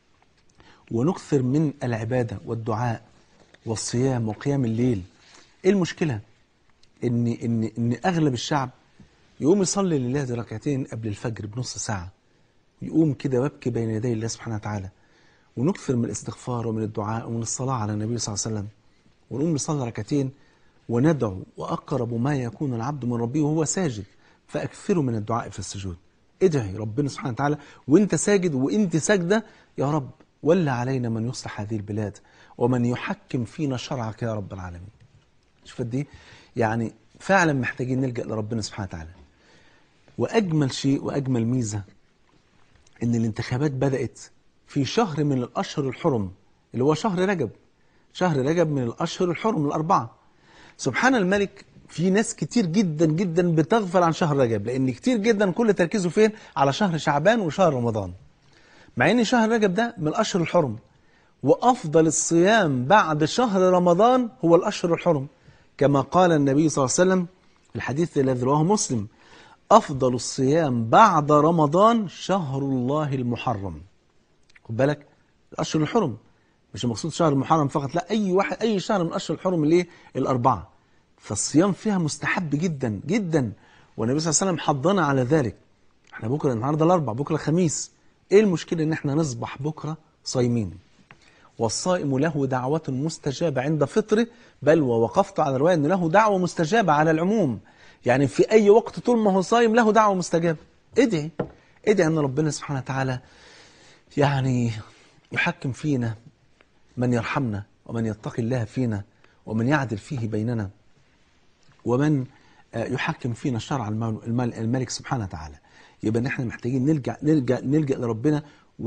ونكثر من العباده والدعاء والصيام وقيام الليل ايه المشكله ان ان ان اغلب الشعب يقوم يصلي لله ركعتين قبل الفجر بنص ساعه يقوم كده ويبكي بين يدي الله سبحانه وتعالى ونكثر من الاستغفار ومن الدعاء ومن الصلاه على النبي صلى الله عليه وسلم ونقوم نصلي ركعتين وندعو وأقرب ما يكون العبد من ربه وهو ساجد فأكثروا من الدعاء في السجود ادعي ربنا سبحانه وتعالى وانت ساجد وانت ساجدة يا رب ولا علينا من يصلح هذه البلاد ومن يحكم فينا شرعك يا رب العالمين شوف دي يعني فعلا محتاجين نلجأ لربنا سبحانه وتعالى وأجمل شيء وأجمل ميزة إن الانتخابات بدأت في شهر من الأشهر الحرم اللي هو شهر رجب شهر رجب من الأشهر الحرم الأربعة سبحان الملك في ناس كتير جدا جدا بتغفل عن شهر رجب لأن كتير جدا كل تركيزه فين على شهر شعبان وشهر رمضان مع ان شهر رجب ده من الاشهر الحرم وأفضل الصيام بعد شهر رمضان هو الأشهر الحرم كما قال النبي صلى الله عليه وسلم في الحديث الذي رواه مسلم أفضل الصيام بعد رمضان شهر الله المحرم خد بالك الأشهر الحرم مش المقصود شهر المحرم فقط لا أي واحد أي شهر من أشهر الحرم اللي الأربعة فالصيام فيها مستحب جدا جدا والنبي صلى الله عليه وسلم حضنا على ذلك احنا بكرة النهاردة الأربع بكرة خميس ايه المشكلة ان احنا نصبح بكرة صايمين والصائم له دعوة مستجابة عند فطره بل ووقفت على رواية أن له دعوة مستجابة على العموم يعني في أي وقت طول ما هو صايم له دعوة مستجابة ادعي ادعي أن ربنا سبحانه وتعالى يعني يحكم فينا من يرحمنا ومن يتقي الله فينا ومن يعدل فيه بيننا ومن يحكم فينا شرع الملك سبحانه وتعالى يبقى احنا محتاجين نلجأ نلجأ نلجأ لربنا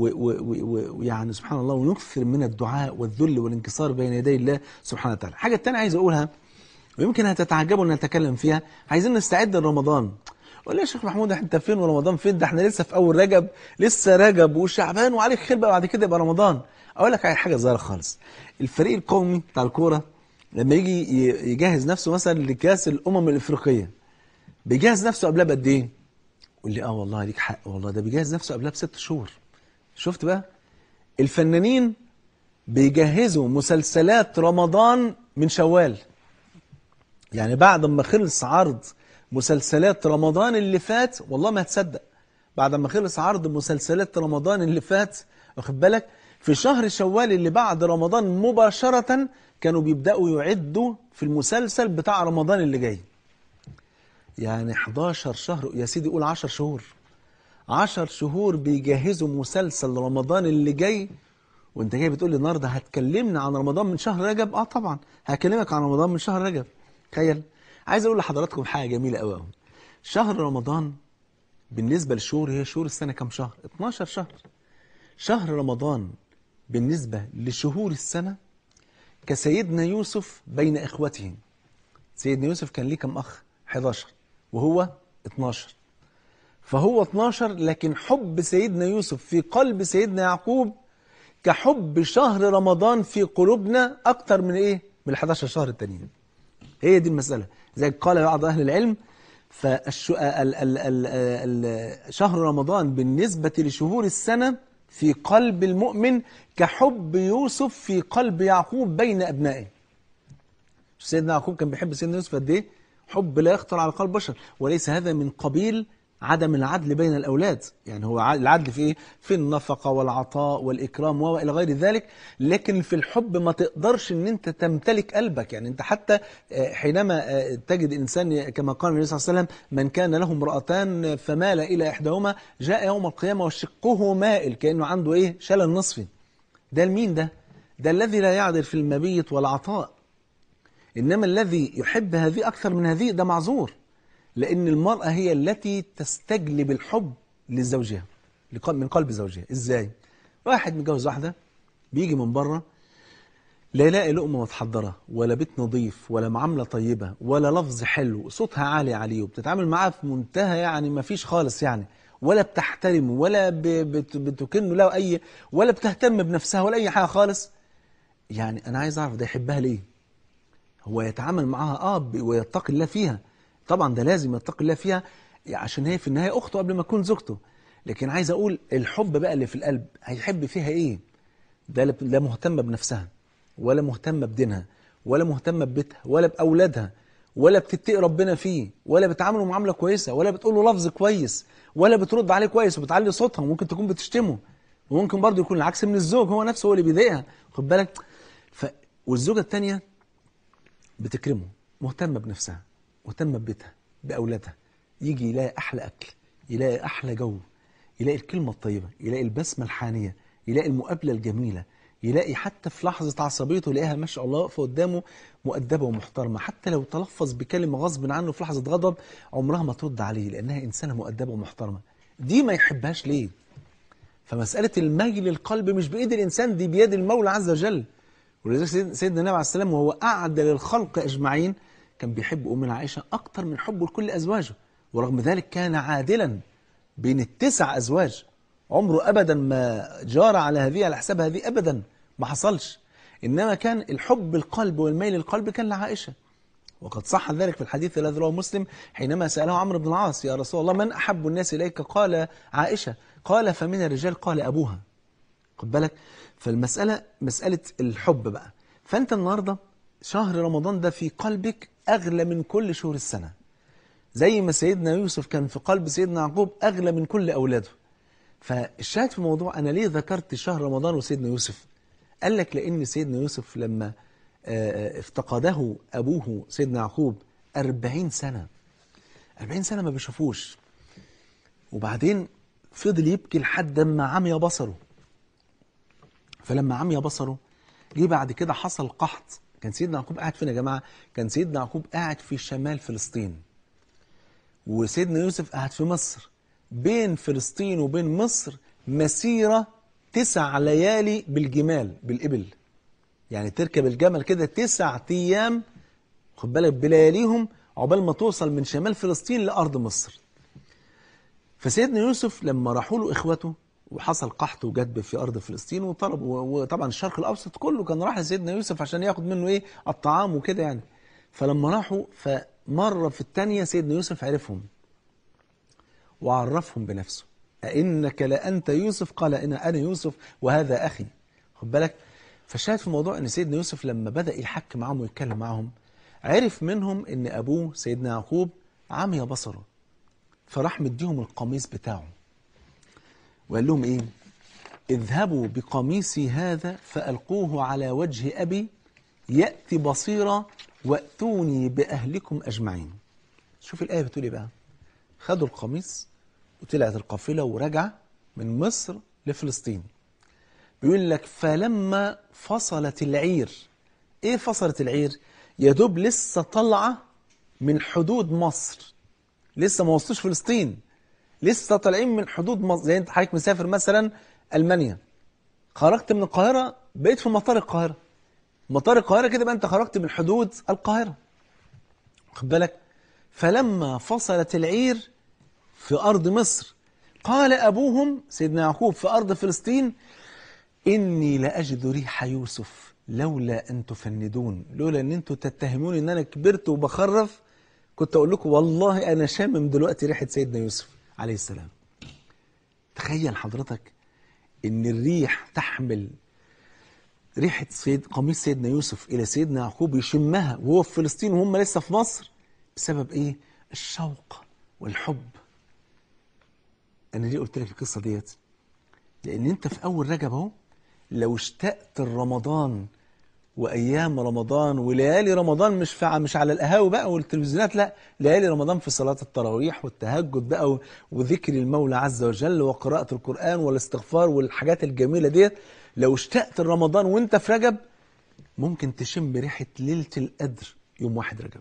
ويعني سبحان الله ونكثر من الدعاء والذل والانكسار بين يدي الله سبحانه وتعالى الحاجة الثانية عايز أقولها ويمكن هتتعجبوا ان نتكلم فيها عايزين نستعد لرمضان ولا يا شيخ محمود انت فين ورمضان فين ده احنا لسه في اول رجب لسه رجب وشعبان وعليك خير بقى بعد كده يبقى رمضان اقول لك على حاجه صغيره خالص الفريق القومي بتاع الكوره لما يجي يجهز نفسه مثلا لكاس الامم الافريقيه بيجهز نفسه قبلها بقد ايه يقول لي اه والله ليك حق والله ده بيجهز نفسه قبلها بست شهور شفت بقى الفنانين بيجهزوا مسلسلات رمضان من شوال يعني بعد ما خلص عرض مسلسلات رمضان اللي فات والله ما هتصدق بعد ما خلص عرض مسلسلات رمضان اللي فات واخد بالك في شهر شوال اللي بعد رمضان مباشرة كانوا بيبدأوا يعدوا في المسلسل بتاع رمضان اللي جاي يعني 11 شهر يا سيدي قول 10 شهور 10 شهور بيجهزوا مسلسل رمضان اللي جاي وانت جاي بتقول لي النهارده هتكلمنا عن رمضان من شهر رجب اه طبعا هكلمك عن رمضان من شهر رجب تخيل عايز اقول لحضراتكم حاجه جميله قوي قوي شهر رمضان بالنسبه للشهور هي شهور السنه كام شهر 12 شهر شهر رمضان بالنسبه لشهور السنه كسيدنا يوسف بين اخوته سيدنا يوسف كان ليه كم اخ 11 وهو 12 فهو 12 لكن حب سيدنا يوسف في قلب سيدنا يعقوب كحب شهر رمضان في قلوبنا أكتر من إيه؟ من ال 11 شهر التانيين هي دي المسألة زي قال بعض أهل العلم فالشو... ال... ال... ال... ال... شهر رمضان بالنسبة لشهور السنة في قلب المؤمن كحب يوسف في قلب يعقوب بين أبنائه سيدنا يعقوب كان بيحب سيدنا يوسف قد إيه؟ حب لا يخطر على قلب بشر وليس هذا من قبيل عدم العدل بين الأولاد يعني هو العدل في إيه؟ في النفقة والعطاء والإكرام وإلى غير ذلك لكن في الحب ما تقدرش أن أنت تمتلك قلبك يعني أنت حتى حينما تجد إنسان كما قال النبي صلى الله عليه وسلم من كان له امرأتان فمال إلى إحداهما جاء يوم القيامة وشقه مائل كأنه عنده إيه شلل نصفي ده المين ده ده الذي لا يعدل في المبيت والعطاء إنما الذي يحب هذه أكثر من هذه ده معذور لأن المرأة هي التي تستجلب الحب لزوجها من قلب زوجها إزاي؟ واحد متجوز واحدة بيجي من بره لا يلاقي لقمة متحضرة ولا بيت نظيف ولا معاملة طيبة ولا لفظ حلو صوتها عالي عليه وبتتعامل معاه في منتهى يعني ما فيش خالص يعني ولا بتحترمه ولا بتكن له أي ولا بتهتم بنفسها ولا أي حاجة خالص يعني أنا عايز أعرف ده يحبها ليه؟ هو يتعامل معاها اه ويتقي الله فيها طبعا ده لازم يتقي الله فيها عشان هي في النهايه اخته قبل ما تكون زوجته لكن عايز اقول الحب بقى اللي في القلب هيحب فيها ايه ده لا مهتمه بنفسها ولا مهتمه بدينها ولا مهتمه ببيتها ولا باولادها ولا بتتقي ربنا فيه ولا بتعامله معامله كويسه ولا بتقول له لفظ كويس ولا بترد عليه كويس وبتعلي صوتها وممكن تكون بتشتمه وممكن برضه يكون العكس من الزوج هو نفسه هو اللي بيضايقها خد بالك ف... والزوجه الثانيه بتكرمه مهتمة بنفسها مهتمة ببيتها بأولادها يجي يلاقي أحلى أكل يلاقي أحلى جو يلاقي الكلمة الطيبة يلاقي البسمة الحانية يلاقي المقابلة الجميلة يلاقي حتى في لحظة عصبيته يلاقيها ما شاء الله واقفة قدامه مؤدبة ومحترمة حتى لو تلفظ بكلمة غصب عنه في لحظة غضب عمرها ما ترد عليه لأنها إنسانة مؤدبة ومحترمة دي ما يحبهاش ليه فمسألة الميل القلب مش بإيد الإنسان دي بيد المولى عز وجل ولذلك سيدنا النبي عليه السلام وهو أعدل الخلق أجمعين كان بيحب أمنا عائشة أكتر من حبه لكل أزواجه ورغم ذلك كان عادلا بين التسع أزواج عمره أبدا ما جار على هذه على حساب هذه أبدا ما حصلش إنما كان الحب القلب والميل القلب كان لعائشة وقد صح ذلك في الحديث الذي رواه مسلم حينما سأله عمرو بن العاص يا رسول الله من أحب الناس إليك قال عائشة قال فمن الرجال قال أبوها خد بالك فالمسألة مسألة الحب بقى فأنت النهاردة شهر رمضان ده في قلبك أغلى من كل شهور السنة زي ما سيدنا يوسف كان في قلب سيدنا يعقوب أغلى من كل أولاده فالشاهد في الموضوع أنا ليه ذكرت شهر رمضان وسيدنا يوسف قال لك لأن سيدنا يوسف لما آه، افتقده أبوه سيدنا يعقوب أربعين سنة أربعين سنة ما بيشوفوش وبعدين فضل يبكي لحد ما عمي بصره فلما عمي بصره جه بعد كده حصل قحط كان سيدنا يعقوب قاعد فين يا جماعة كان سيدنا يعقوب قاعد في شمال فلسطين وسيدنا يوسف قاعد في مصر بين فلسطين وبين مصر مسيرة تسع ليالي بالجمال بالإبل يعني تركب الجمل كده تسع أيام خد بالك بلياليهم عقبال ما توصل من شمال فلسطين لأرض مصر فسيدنا يوسف لما راحوا له إخوته وحصل قحط وجدب في أرض فلسطين وطلب وطبعا الشرق الأوسط كله كان راح لسيدنا يوسف عشان ياخد منه إيه الطعام وكده يعني فلما راحوا فمرة في الثانية سيدنا يوسف عرفهم وعرفهم بنفسه أئنك لأنت يوسف قال إن أنا يوسف وهذا أخي خد بالك فالشاهد في الموضوع أن سيدنا يوسف لما بدأ يحك معهم ويتكلم معهم عرف منهم أن أبوه سيدنا يعقوب عمي بصره فراح مديهم القميص بتاعه وقال لهم إيه اذهبوا بقميصي هذا فألقوه على وجه أبي يأتي بصيرا وأتوني بأهلكم أجمعين شوف الآية بتقول إيه بقى خدوا القميص وطلعت القافلة ورجع من مصر لفلسطين بيقول لك فلما فصلت العير ايه فصلت العير يا دوب لسه طالعه من حدود مصر لسه ما وصلوش فلسطين لسه طالعين من حدود مصر زي انت حضرتك مسافر مثلا المانيا خرجت من القاهره بقيت في مطار القاهره مطار القاهره كده بقى انت خرجت من حدود القاهره خد بالك فلما فصلت العير في ارض مصر قال ابوهم سيدنا يعقوب في ارض فلسطين إني لأجد ريح يوسف لولا أن تفندون لولا أن أنتوا تتهموني أن أنا كبرت وبخرف كنت أقول لكم والله أنا شامم دلوقتي ريحة سيدنا يوسف عليه السلام تخيل حضرتك أن الريح تحمل ريحة سيد قميص سيدنا يوسف إلى سيدنا يعقوب يشمها وهو في فلسطين وهم لسه في مصر بسبب إيه؟ الشوق والحب أنا ليه قلت لك القصة ديت؟ لأن أنت في أول رجب أهو لو اشتقت رمضان وايام رمضان وليالي رمضان مش في مش على القهاوي بقى والتلفزيونات لا ليالي رمضان في صلاه التراويح والتهجد بقى و- وذكر المولى عز وجل وقراءه القران والاستغفار والحاجات الجميله ديت لو اشتقت رمضان وانت في رجب ممكن تشم ريحه ليله القدر يوم واحد رجب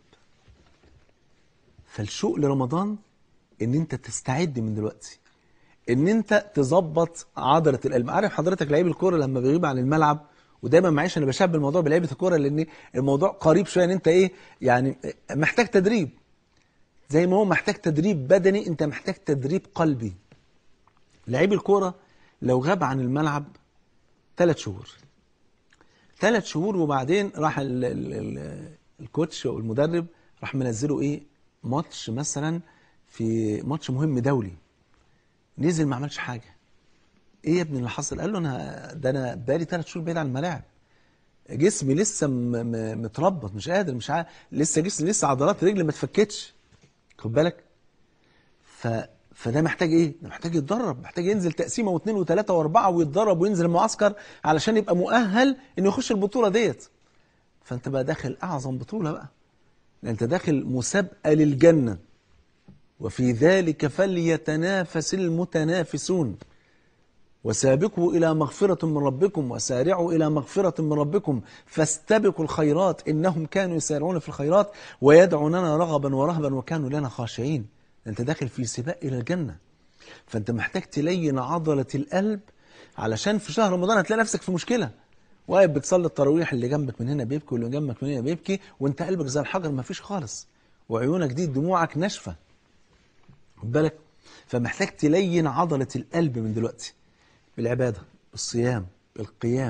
فالشوق لرمضان ان انت تستعد من دلوقتي ان انت تظبط عضله القلب عارف حضرتك لعيب الكوره لما بيغيب عن الملعب ودايما معيش انا بشبه الموضوع بلعيبه الكوره لان الموضوع قريب شويه ان انت ايه يعني محتاج تدريب زي ما هو محتاج تدريب بدني انت محتاج تدريب قلبي لعيب الكوره لو غاب عن الملعب ثلاث شهور ثلاث شهور وبعدين راح ال ال ال الكوتش او المدرب راح منزله ايه ماتش مثلا في ماتش مهم دولي نزل ما عملش حاجه ايه يا ابني اللي حصل قال له انا ده انا بقالي ثلاث شهور بعيد عن الملاعب جسمي لسه م- م- متربط مش قادر مش عارف لسه جسمي لسه عضلات رجلي ما اتفكتش خد بالك ف فده محتاج ايه؟ ده محتاج يتدرب، محتاج ينزل تقسيمه واثنين وثلاثه واربعه ويتدرب وينزل المعسكر علشان يبقى مؤهل انه يخش البطوله ديت. فانت بقى داخل اعظم بطوله بقى. لان انت داخل مسابقه للجنه. وفي ذلك فليتنافس المتنافسون. وسابقوا إلى مغفرة من ربكم وسارعوا إلى مغفرة من ربكم فاستبقوا الخيرات إنهم كانوا يسارعون في الخيرات ويدعوننا رغبا ورهبا وكانوا لنا خاشعين أنت داخل في سباق إلى الجنة فأنت محتاج تلين عضلة القلب علشان في شهر رمضان هتلاقي نفسك في مشكلة واقف بتصلي التراويح اللي جنبك من هنا بيبكي واللي جنبك من هنا بيبكي وانت قلبك زي الحجر ما فيش خالص وعيونك دي دموعك ناشفه خد بالك فمحتاج تلين عضلة القلب من دلوقتي بالعبادة بالصيام بالقيام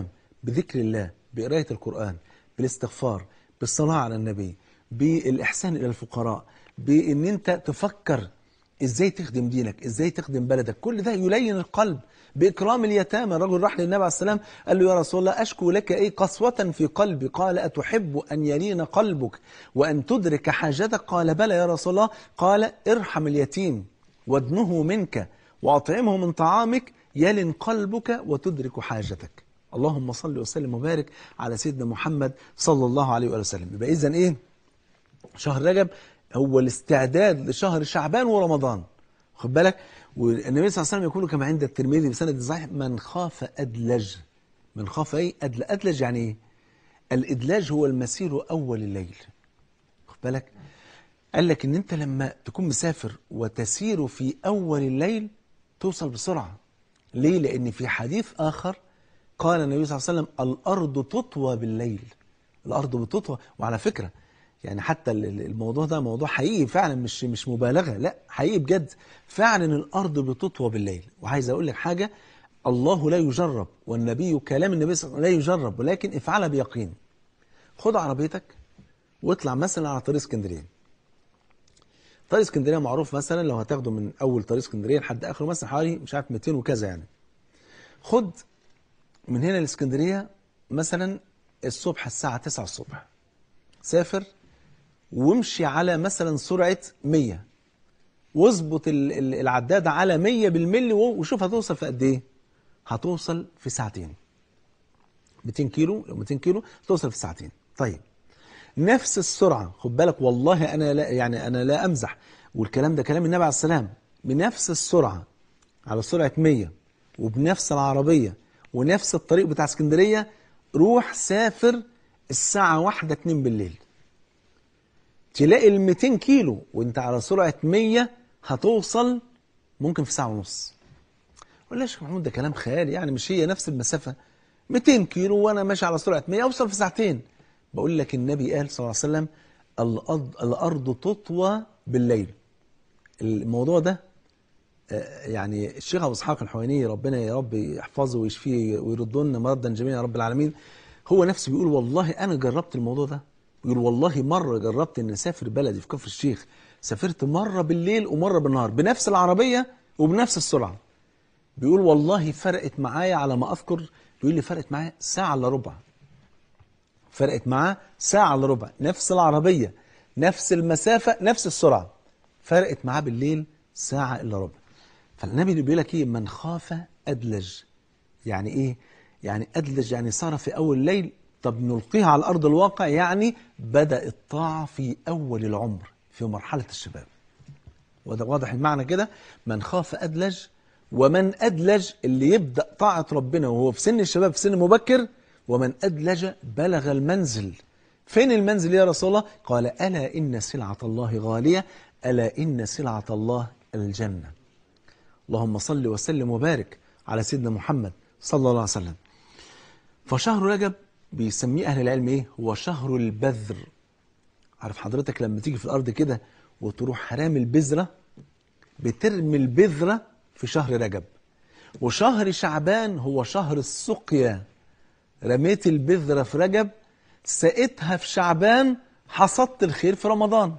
بذكر الله بقراية القرآن بالاستغفار بالصلاة على النبي بالإحسان إلى الفقراء بأن أنت تفكر إزاي تخدم دينك إزاي تخدم بلدك كل ده يلين القلب بإكرام اليتامى الرجل راح للنبي عليه السلام قال له يا رسول الله أشكو لك إيه قسوة في قلبي قال أتحب أن يلين قلبك وأن تدرك حاجتك قال بلى يا رسول الله قال ارحم اليتيم وادنه منك وأطعمه من طعامك يلن قلبك وتدرك حاجتك اللهم صل وسلم وبارك على سيدنا محمد صلى الله عليه وآله وسلم يبقى إذن إيه شهر رجب هو الاستعداد لشهر شعبان ورمضان خد بالك والنبي صلى الله عليه وسلم يقول كما عند الترمذي بسند صحيح من خاف أدلج من خاف ايه أدل أدلج يعني ايه الإدلاج هو المسير أول الليل خد بالك قال لك ان انت لما تكون مسافر وتسير في أول الليل توصل بسرعة ليه لأن في حديث آخر قال النبي صلى الله عليه وسلم الأرض تطوى بالليل الأرض بتطوى وعلى فكرة يعني حتى ال- ال- الموضوع ده موضوع حقيقي فعلا مش مش مبالغة لا حقيقي بجد فعلا الأرض بتطوى بالليل وعايز أقول لك حاجة الله لا يجرب والنبي كلام النبي صلى الله عليه وسلم لا يجرب ولكن افعلها بيقين خد عربيتك واطلع مثلا على طريق اسكندريه طريق اسكندريه معروف مثلا لو هتاخده من اول طريق اسكندريه لحد اخره مثلا حوالي مش عارف 200 وكذا يعني خد من هنا لاسكندريه مثلا الصبح الساعه 9 الصبح سافر وامشي على مثلا سرعه 100 واظبط ال- ال- العداد على 100 بالملي و- وشوف هتوصل في قد ايه هتوصل في ساعتين 200 كيلو لو 200 كيلو توصل في ساعتين طيب نفس السرعة خد بالك والله أنا لا يعني أنا لا أمزح والكلام ده كلام النبي عليه السلام بنفس السرعة على سرعة 100 وبنفس العربية ونفس الطريق بتاع اسكندرية روح سافر الساعة واحدة اتنين بالليل تلاقي ال 200 كيلو وانت على سرعة 100 هتوصل ممكن في ساعة ونص ولا يا شيخ محمود ده كلام خيالي يعني مش هي نفس المسافة 200 كيلو وانا ماشي على سرعة 100 اوصل في ساعتين بقول لك النبي قال صلى الله عليه وسلم الأرض, الأرض تطوى بالليل الموضوع ده آه، يعني الشيخ ابو اسحاق الحويني ربنا يا رب يحفظه ويشفيه ويرد لنا مردا جميعا يا رب العالمين هو نفسه بيقول والله انا جربت الموضوع ده بيقول والله مره جربت ان اسافر بلدي في كفر الشيخ سافرت مره بالليل ومره بالنهار بنفس العربيه وبنفس السرعه بيقول والله فرقت معايا على ما اذكر بيقول لي فرقت معايا ساعه الا ربع فرقت معاه ساعه الا ربع نفس العربيه نفس المسافه نفس السرعه فرقت معاه بالليل ساعه الا ربع فالنبي اللي بيقول لك ايه من خاف ادلج يعني ايه يعني ادلج يعني صار في اول الليل طب نلقيها على ارض الواقع يعني بدا الطاعه في اول العمر في مرحله الشباب وده واضح المعنى كده من خاف أدلج ومن أدلج اللي يبدأ طاعة ربنا وهو في سن الشباب في سن مبكر ومن أدلج بلغ المنزل فين المنزل يا رسول الله قال ألا إن سلعة الله غالية ألا إن سلعة الله الجنة اللهم صل وسلم وبارك على سيدنا محمد صلى الله عليه وسلم فشهر رجب بيسميه أهل العلم إيه هو شهر البذر عارف حضرتك لما تيجي في الأرض كده وتروح حرام البذرة بترمي البذرة في شهر رجب وشهر شعبان هو شهر السقيا رميت البذرة في رجب سقيتها في شعبان حصدت الخير في رمضان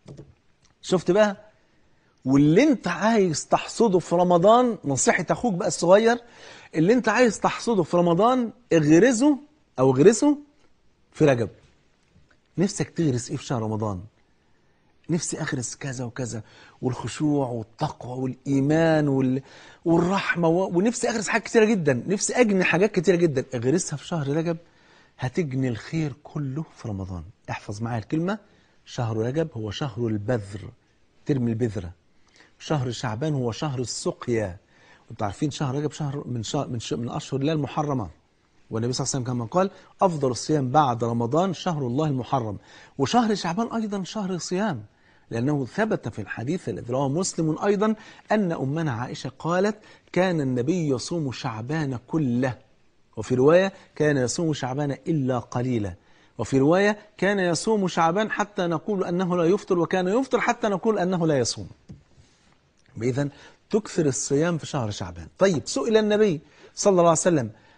شفت بقى واللي انت عايز تحصده في رمضان نصيحة اخوك بقى الصغير اللي انت عايز تحصده في رمضان اغرزه او اغرسه في رجب نفسك تغرس ايه في شهر رمضان نفسي اغرس كذا وكذا والخشوع والتقوى والايمان وال... والرحمه و... ونفسي اغرس حاجات كتيره جدا نفسي اجني حاجات كتيره جدا اغرسها في شهر رجب هتجني الخير كله في رمضان احفظ معايا الكلمه شهر رجب هو شهر البذر ترمي البذره شهر شعبان هو شهر السقيا وانتوا عارفين شهر رجب شهر من شهر من, شهر من اشهر الله المحرمه والنبي صلى الله عليه وسلم كما قال افضل الصيام بعد رمضان شهر الله المحرم وشهر شعبان ايضا شهر صيام لأنه ثبت في الحديث الذي رواه مسلم أيضا أن أمنا عائشة قالت كان النبي يصوم شعبان كله وفي رواية كان يصوم شعبان إلا قليلا وفي رواية كان يصوم شعبان حتى نقول أنه لا يفطر وكان يفطر حتى نقول أنه لا يصوم إذا تكثر الصيام في شهر شعبان طيب سئل النبي صلى الله عليه وسلم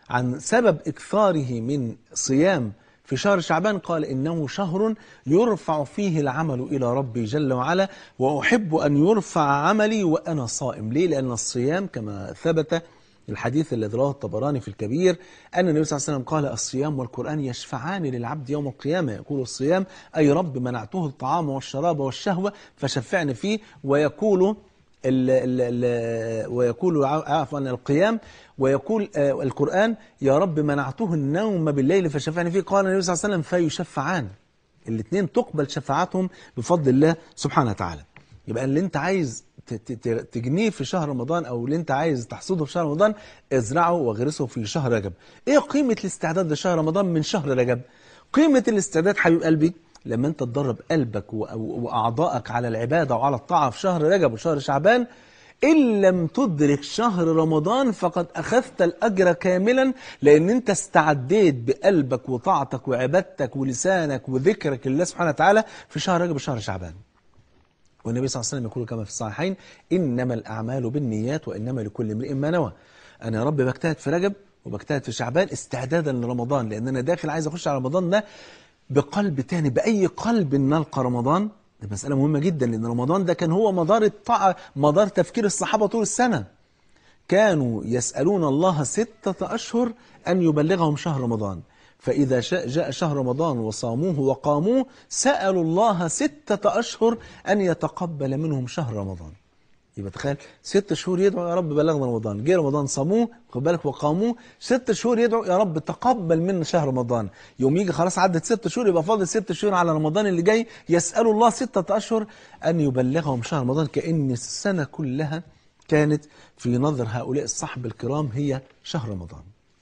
عن سبب إكثاره من صيام في شهر شعبان قال إنه شهر يرفع فيه العمل إلى ربي جل وعلا وأحب أن يرفع عملي وأنا صائم ليه؟ لأن الصيام كما ثبت الحديث الذي رواه الطبراني في الكبير أن النبي صلى الله عليه وسلم قال الصيام والقرآن يشفعان للعبد يوم القيامة يقول الصيام أي رب منعته الطعام والشراب والشهوة فشفعني فيه ويقول ال ال ال ويقول عفوا القيام ويقول آه القرآن يا رب منعته النوم بالليل فشفعني فيه قال النبي صلى الله عليه وسلم فيشفعان الاثنين تقبل شفاعتهم بفضل الله سبحانه وتعالى يبقى اللي انت عايز ت- ت- ت- تجنيه في شهر رمضان او اللي انت عايز تحصده في شهر رمضان ازرعه واغرسه في شهر رجب ايه قيمة الاستعداد لشهر رمضان من شهر رجب قيمة الاستعداد حبيب قلبي لما انت تدرب قلبك و- و- واعضائك على العبادة وعلى الطاعة في شهر رجب وشهر شعبان إن لم تدرك شهر رمضان فقد أخذت الأجر كاملا لأن أنت استعديت بقلبك وطاعتك وعبادتك ولسانك وذكرك لله سبحانه وتعالى في شهر رجب وشهر شعبان والنبي صلى الله عليه وسلم يقول كما في الصحيحين إنما الأعمال بالنيات وإنما لكل امرئ ما نوى أنا يا رب بجتهد في رجب وبجتهد في شعبان استعدادا لرمضان لأن أنا داخل عايز أخش على رمضان ده بقلب تاني بأي قلب نلقى رمضان دي مسألة مهمة جدا لأن رمضان ده كان هو مدار الطاعة مدار تفكير الصحابة طول السنة كانوا يسألون الله ستة أشهر أن يبلغهم شهر رمضان فإذا شاء جاء شهر رمضان وصاموه وقاموه سألوا الله ستة أشهر أن يتقبل منهم شهر رمضان يبقى تخيل ست شهور يدعو يا رب بلغنا رمضان جه رمضان صاموه خد بالك وقاموه ست شهور يدعو يا رب تقبل منا شهر رمضان يوم يجي خلاص عدت ست شهور يبقى فاضل ست شهور على رمضان اللي جاي يسألوا الله ستة أشهر أن يبلغهم شهر رمضان كأن السنة كلها كانت في نظر هؤلاء الصحب الكرام هي شهر رمضان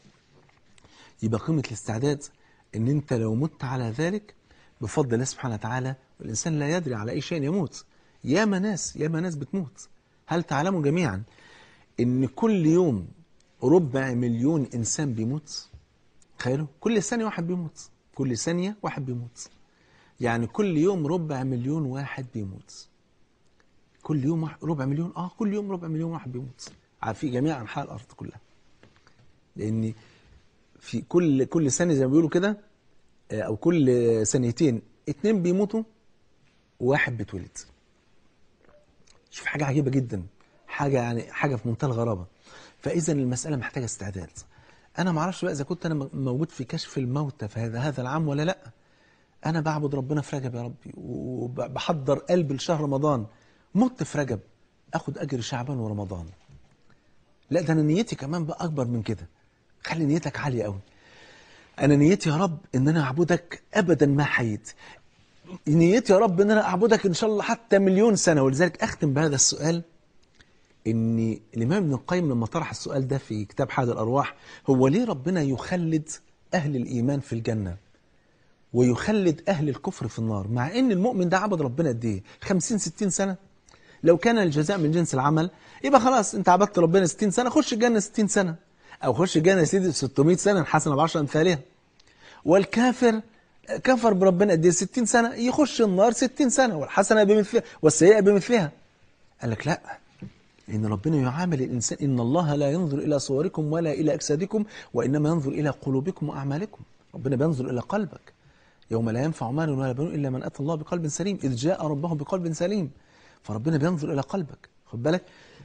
يبقى قيمة الاستعداد ان انت لو مت على ذلك بفضل الله سبحانه وتعالى والإنسان لا يدري على أي شيء يموت ياما ناس ياما ناس بتموت هل تعلموا جميعا ان كل يوم ربع مليون إنسان بيموت تخيلوا كل ثانية واحد بيموت كل ثانية واحد بيموت يعني كل يوم ربع مليون واحد بيموت كل يوم واحد ربع مليون اه كل يوم ربع مليون واحد بيموت في جميع انحاء الارض كلها لان في كل كل سنه زي ما بيقولوا كده آه، او كل ثانيتين اتنين بيموتوا وواحد بيتولد شوف حاجه عجيبه جدا حاجه يعني حاجه في منتهى الغرابه فاذا المساله محتاجه استعداد انا ما اعرفش بقى اذا كنت انا موجود في كشف الموتى في هذا هذا العام ولا لا انا بعبد ربنا في رجب يا ربي وبحضر قلبي لشهر رمضان مت في رجب اخد اجر شعبان ورمضان لا ده انا نيتي كمان بقى اكبر من كده خلي نيتك عاليه قوي انا نيتي يا رب ان انا اعبدك ابدا ما حييت نيتي يا رب ان انا اعبدك ان شاء الله حتى مليون سنه ولذلك اختم بهذا السؤال ان الامام ابن القيم لما طرح السؤال ده في كتاب حاد الارواح هو ليه ربنا يخلد اهل الايمان في الجنه ويخلد اهل الكفر في النار مع ان المؤمن ده عبد ربنا قد ايه 50 60 سنه لو كان الجزاء من جنس العمل يبقى خلاص انت عبدت ربنا 60 سنه خش الجنه 60 سنه او خش الجنه يا سيدي 600 سنه الحسنه ب 10 امثالها والكافر كفر بربنا قد ايه 60 سنه يخش النار 60 سنه والحسنه بمثلها والسيئه بمثلها قال لك لا لأن ربنا يعامل الإنسان إن الله لا ينظر إلى صوركم ولا إلى أجسادكم وإنما ينظر إلى قلوبكم وأعمالكم ربنا بينظر إلى قلبك يوم لا ينفع مال ولا بنون إلا من أتى الله بقلب سليم إذ جاء ربه بقلب سليم فربنا بينظر إلى قلبك خد بالك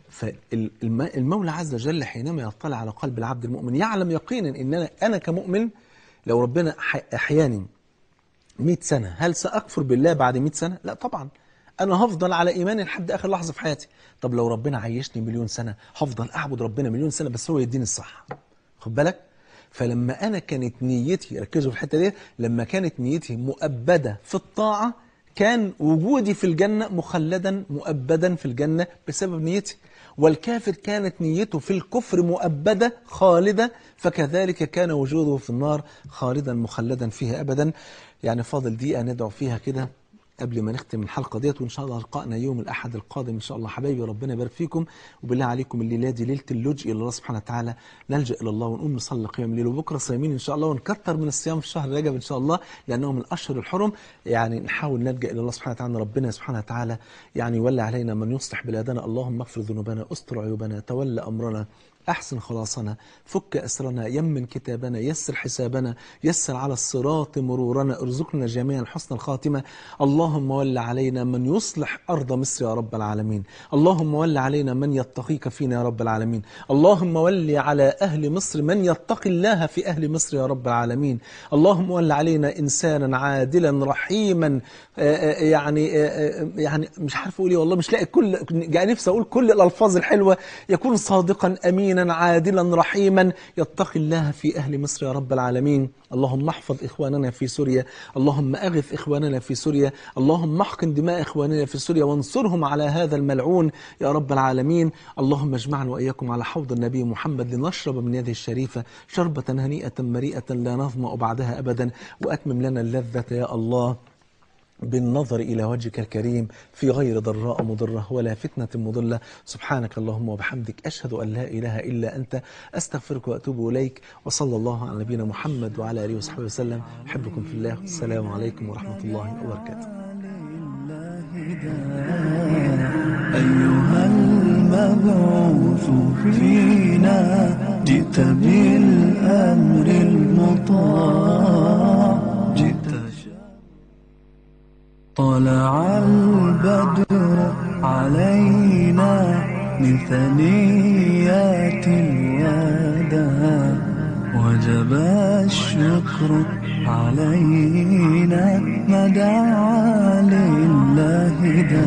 فالمولى عز وجل حينما يطلع على قلب العبد المؤمن يعلم يقينا إن أنا, أنا كمؤمن لو ربنا أحياني 100 سنة هل سأكفر بالله بعد 100 سنة؟ لا طبعا أنا هفضل على إيماني لحد آخر لحظة في حياتي طب لو ربنا عيشني مليون سنة هفضل أعبد ربنا مليون سنة بس هو يديني الصحة خد بالك فلما أنا كانت نيتي ركزوا في الحتة دي لما كانت نيتي مؤبدة في الطاعة كان وجودي في الجنة مخلدا مؤبدا في الجنة بسبب نيتي والكافر كانت نيته في الكفر مؤبدة خالدة فكذلك كان وجوده في النار خالدا مخلدا فيها أبدا يعني فاضل دقيقة ندعو فيها كده قبل ما نختم الحلقة ديت وإن شاء الله لقائنا يوم الأحد القادم إن شاء الله حبايبي ربنا يبارك فيكم وبالله عليكم الليلة دي ليلة اللجء إلى الله سبحانه وتعالى نلجأ إلى الله ونقوم نصلي قيام الليل وبكرة صايمين إن شاء الله ونكتر من الصيام في شهر رجب إن شاء الله لأنه من أشهر الحرم يعني نحاول نلجأ إلى الله سبحانه وتعالى ربنا سبحانه وتعالى يعني يولي علينا من يصلح بلادنا اللهم اغفر ذنوبنا استر عيوبنا تولى أمرنا أحسن خلاصنا فك أسرنا يمن كتابنا يسر حسابنا يسر على الصراط مرورنا ارزقنا جميعا حسن الخاتمة اللهم ول علينا من يصلح أرض مصر يا رب العالمين اللهم ول علينا من يتقيك فينا يا رب العالمين اللهم ول على أهل مصر من يتقي الله في أهل مصر يا رب العالمين اللهم ول علينا إنسانا عادلا رحيما آه، آه، يعني آه، آه، يعني مش عارف أقول إيه والله مش لاقي كل جاء نفسي أقول كل الألفاظ الحلوة يكون صادقا أمينا عادلا رحيما يتقي الله في أهل مصر يا رب العالمين اللهم احفظ إخواننا في سوريا اللهم أغث إخواننا في سوريا اللهم احقن دماء إخواننا في سوريا وانصرهم على هذا الملعون يا رب العالمين اللهم اجمعنا وإياكم على حوض النبي محمد لنشرب من يده الشريفة شربة هنيئة مريئة لا نظمأ بعدها أبدا وأتمم لنا اللذة يا الله بالنظر إلى وجهك الكريم في غير ضراء مضرة ولا فتنة مضلة سبحانك اللهم وبحمدك أشهد أن لا إله إلا أنت أستغفرك وأتوب إليك وصلى الله على نبينا محمد وعلى آله وصحبه وسلم أحبكم في الله السلام عليكم ورحمة الله وبركاته أيها المبعوث فينا جئت بالأمر المطاع جئت طلع البدر علينا من ثنيات الوداع وجب الشكر علينا ما دعا لله داع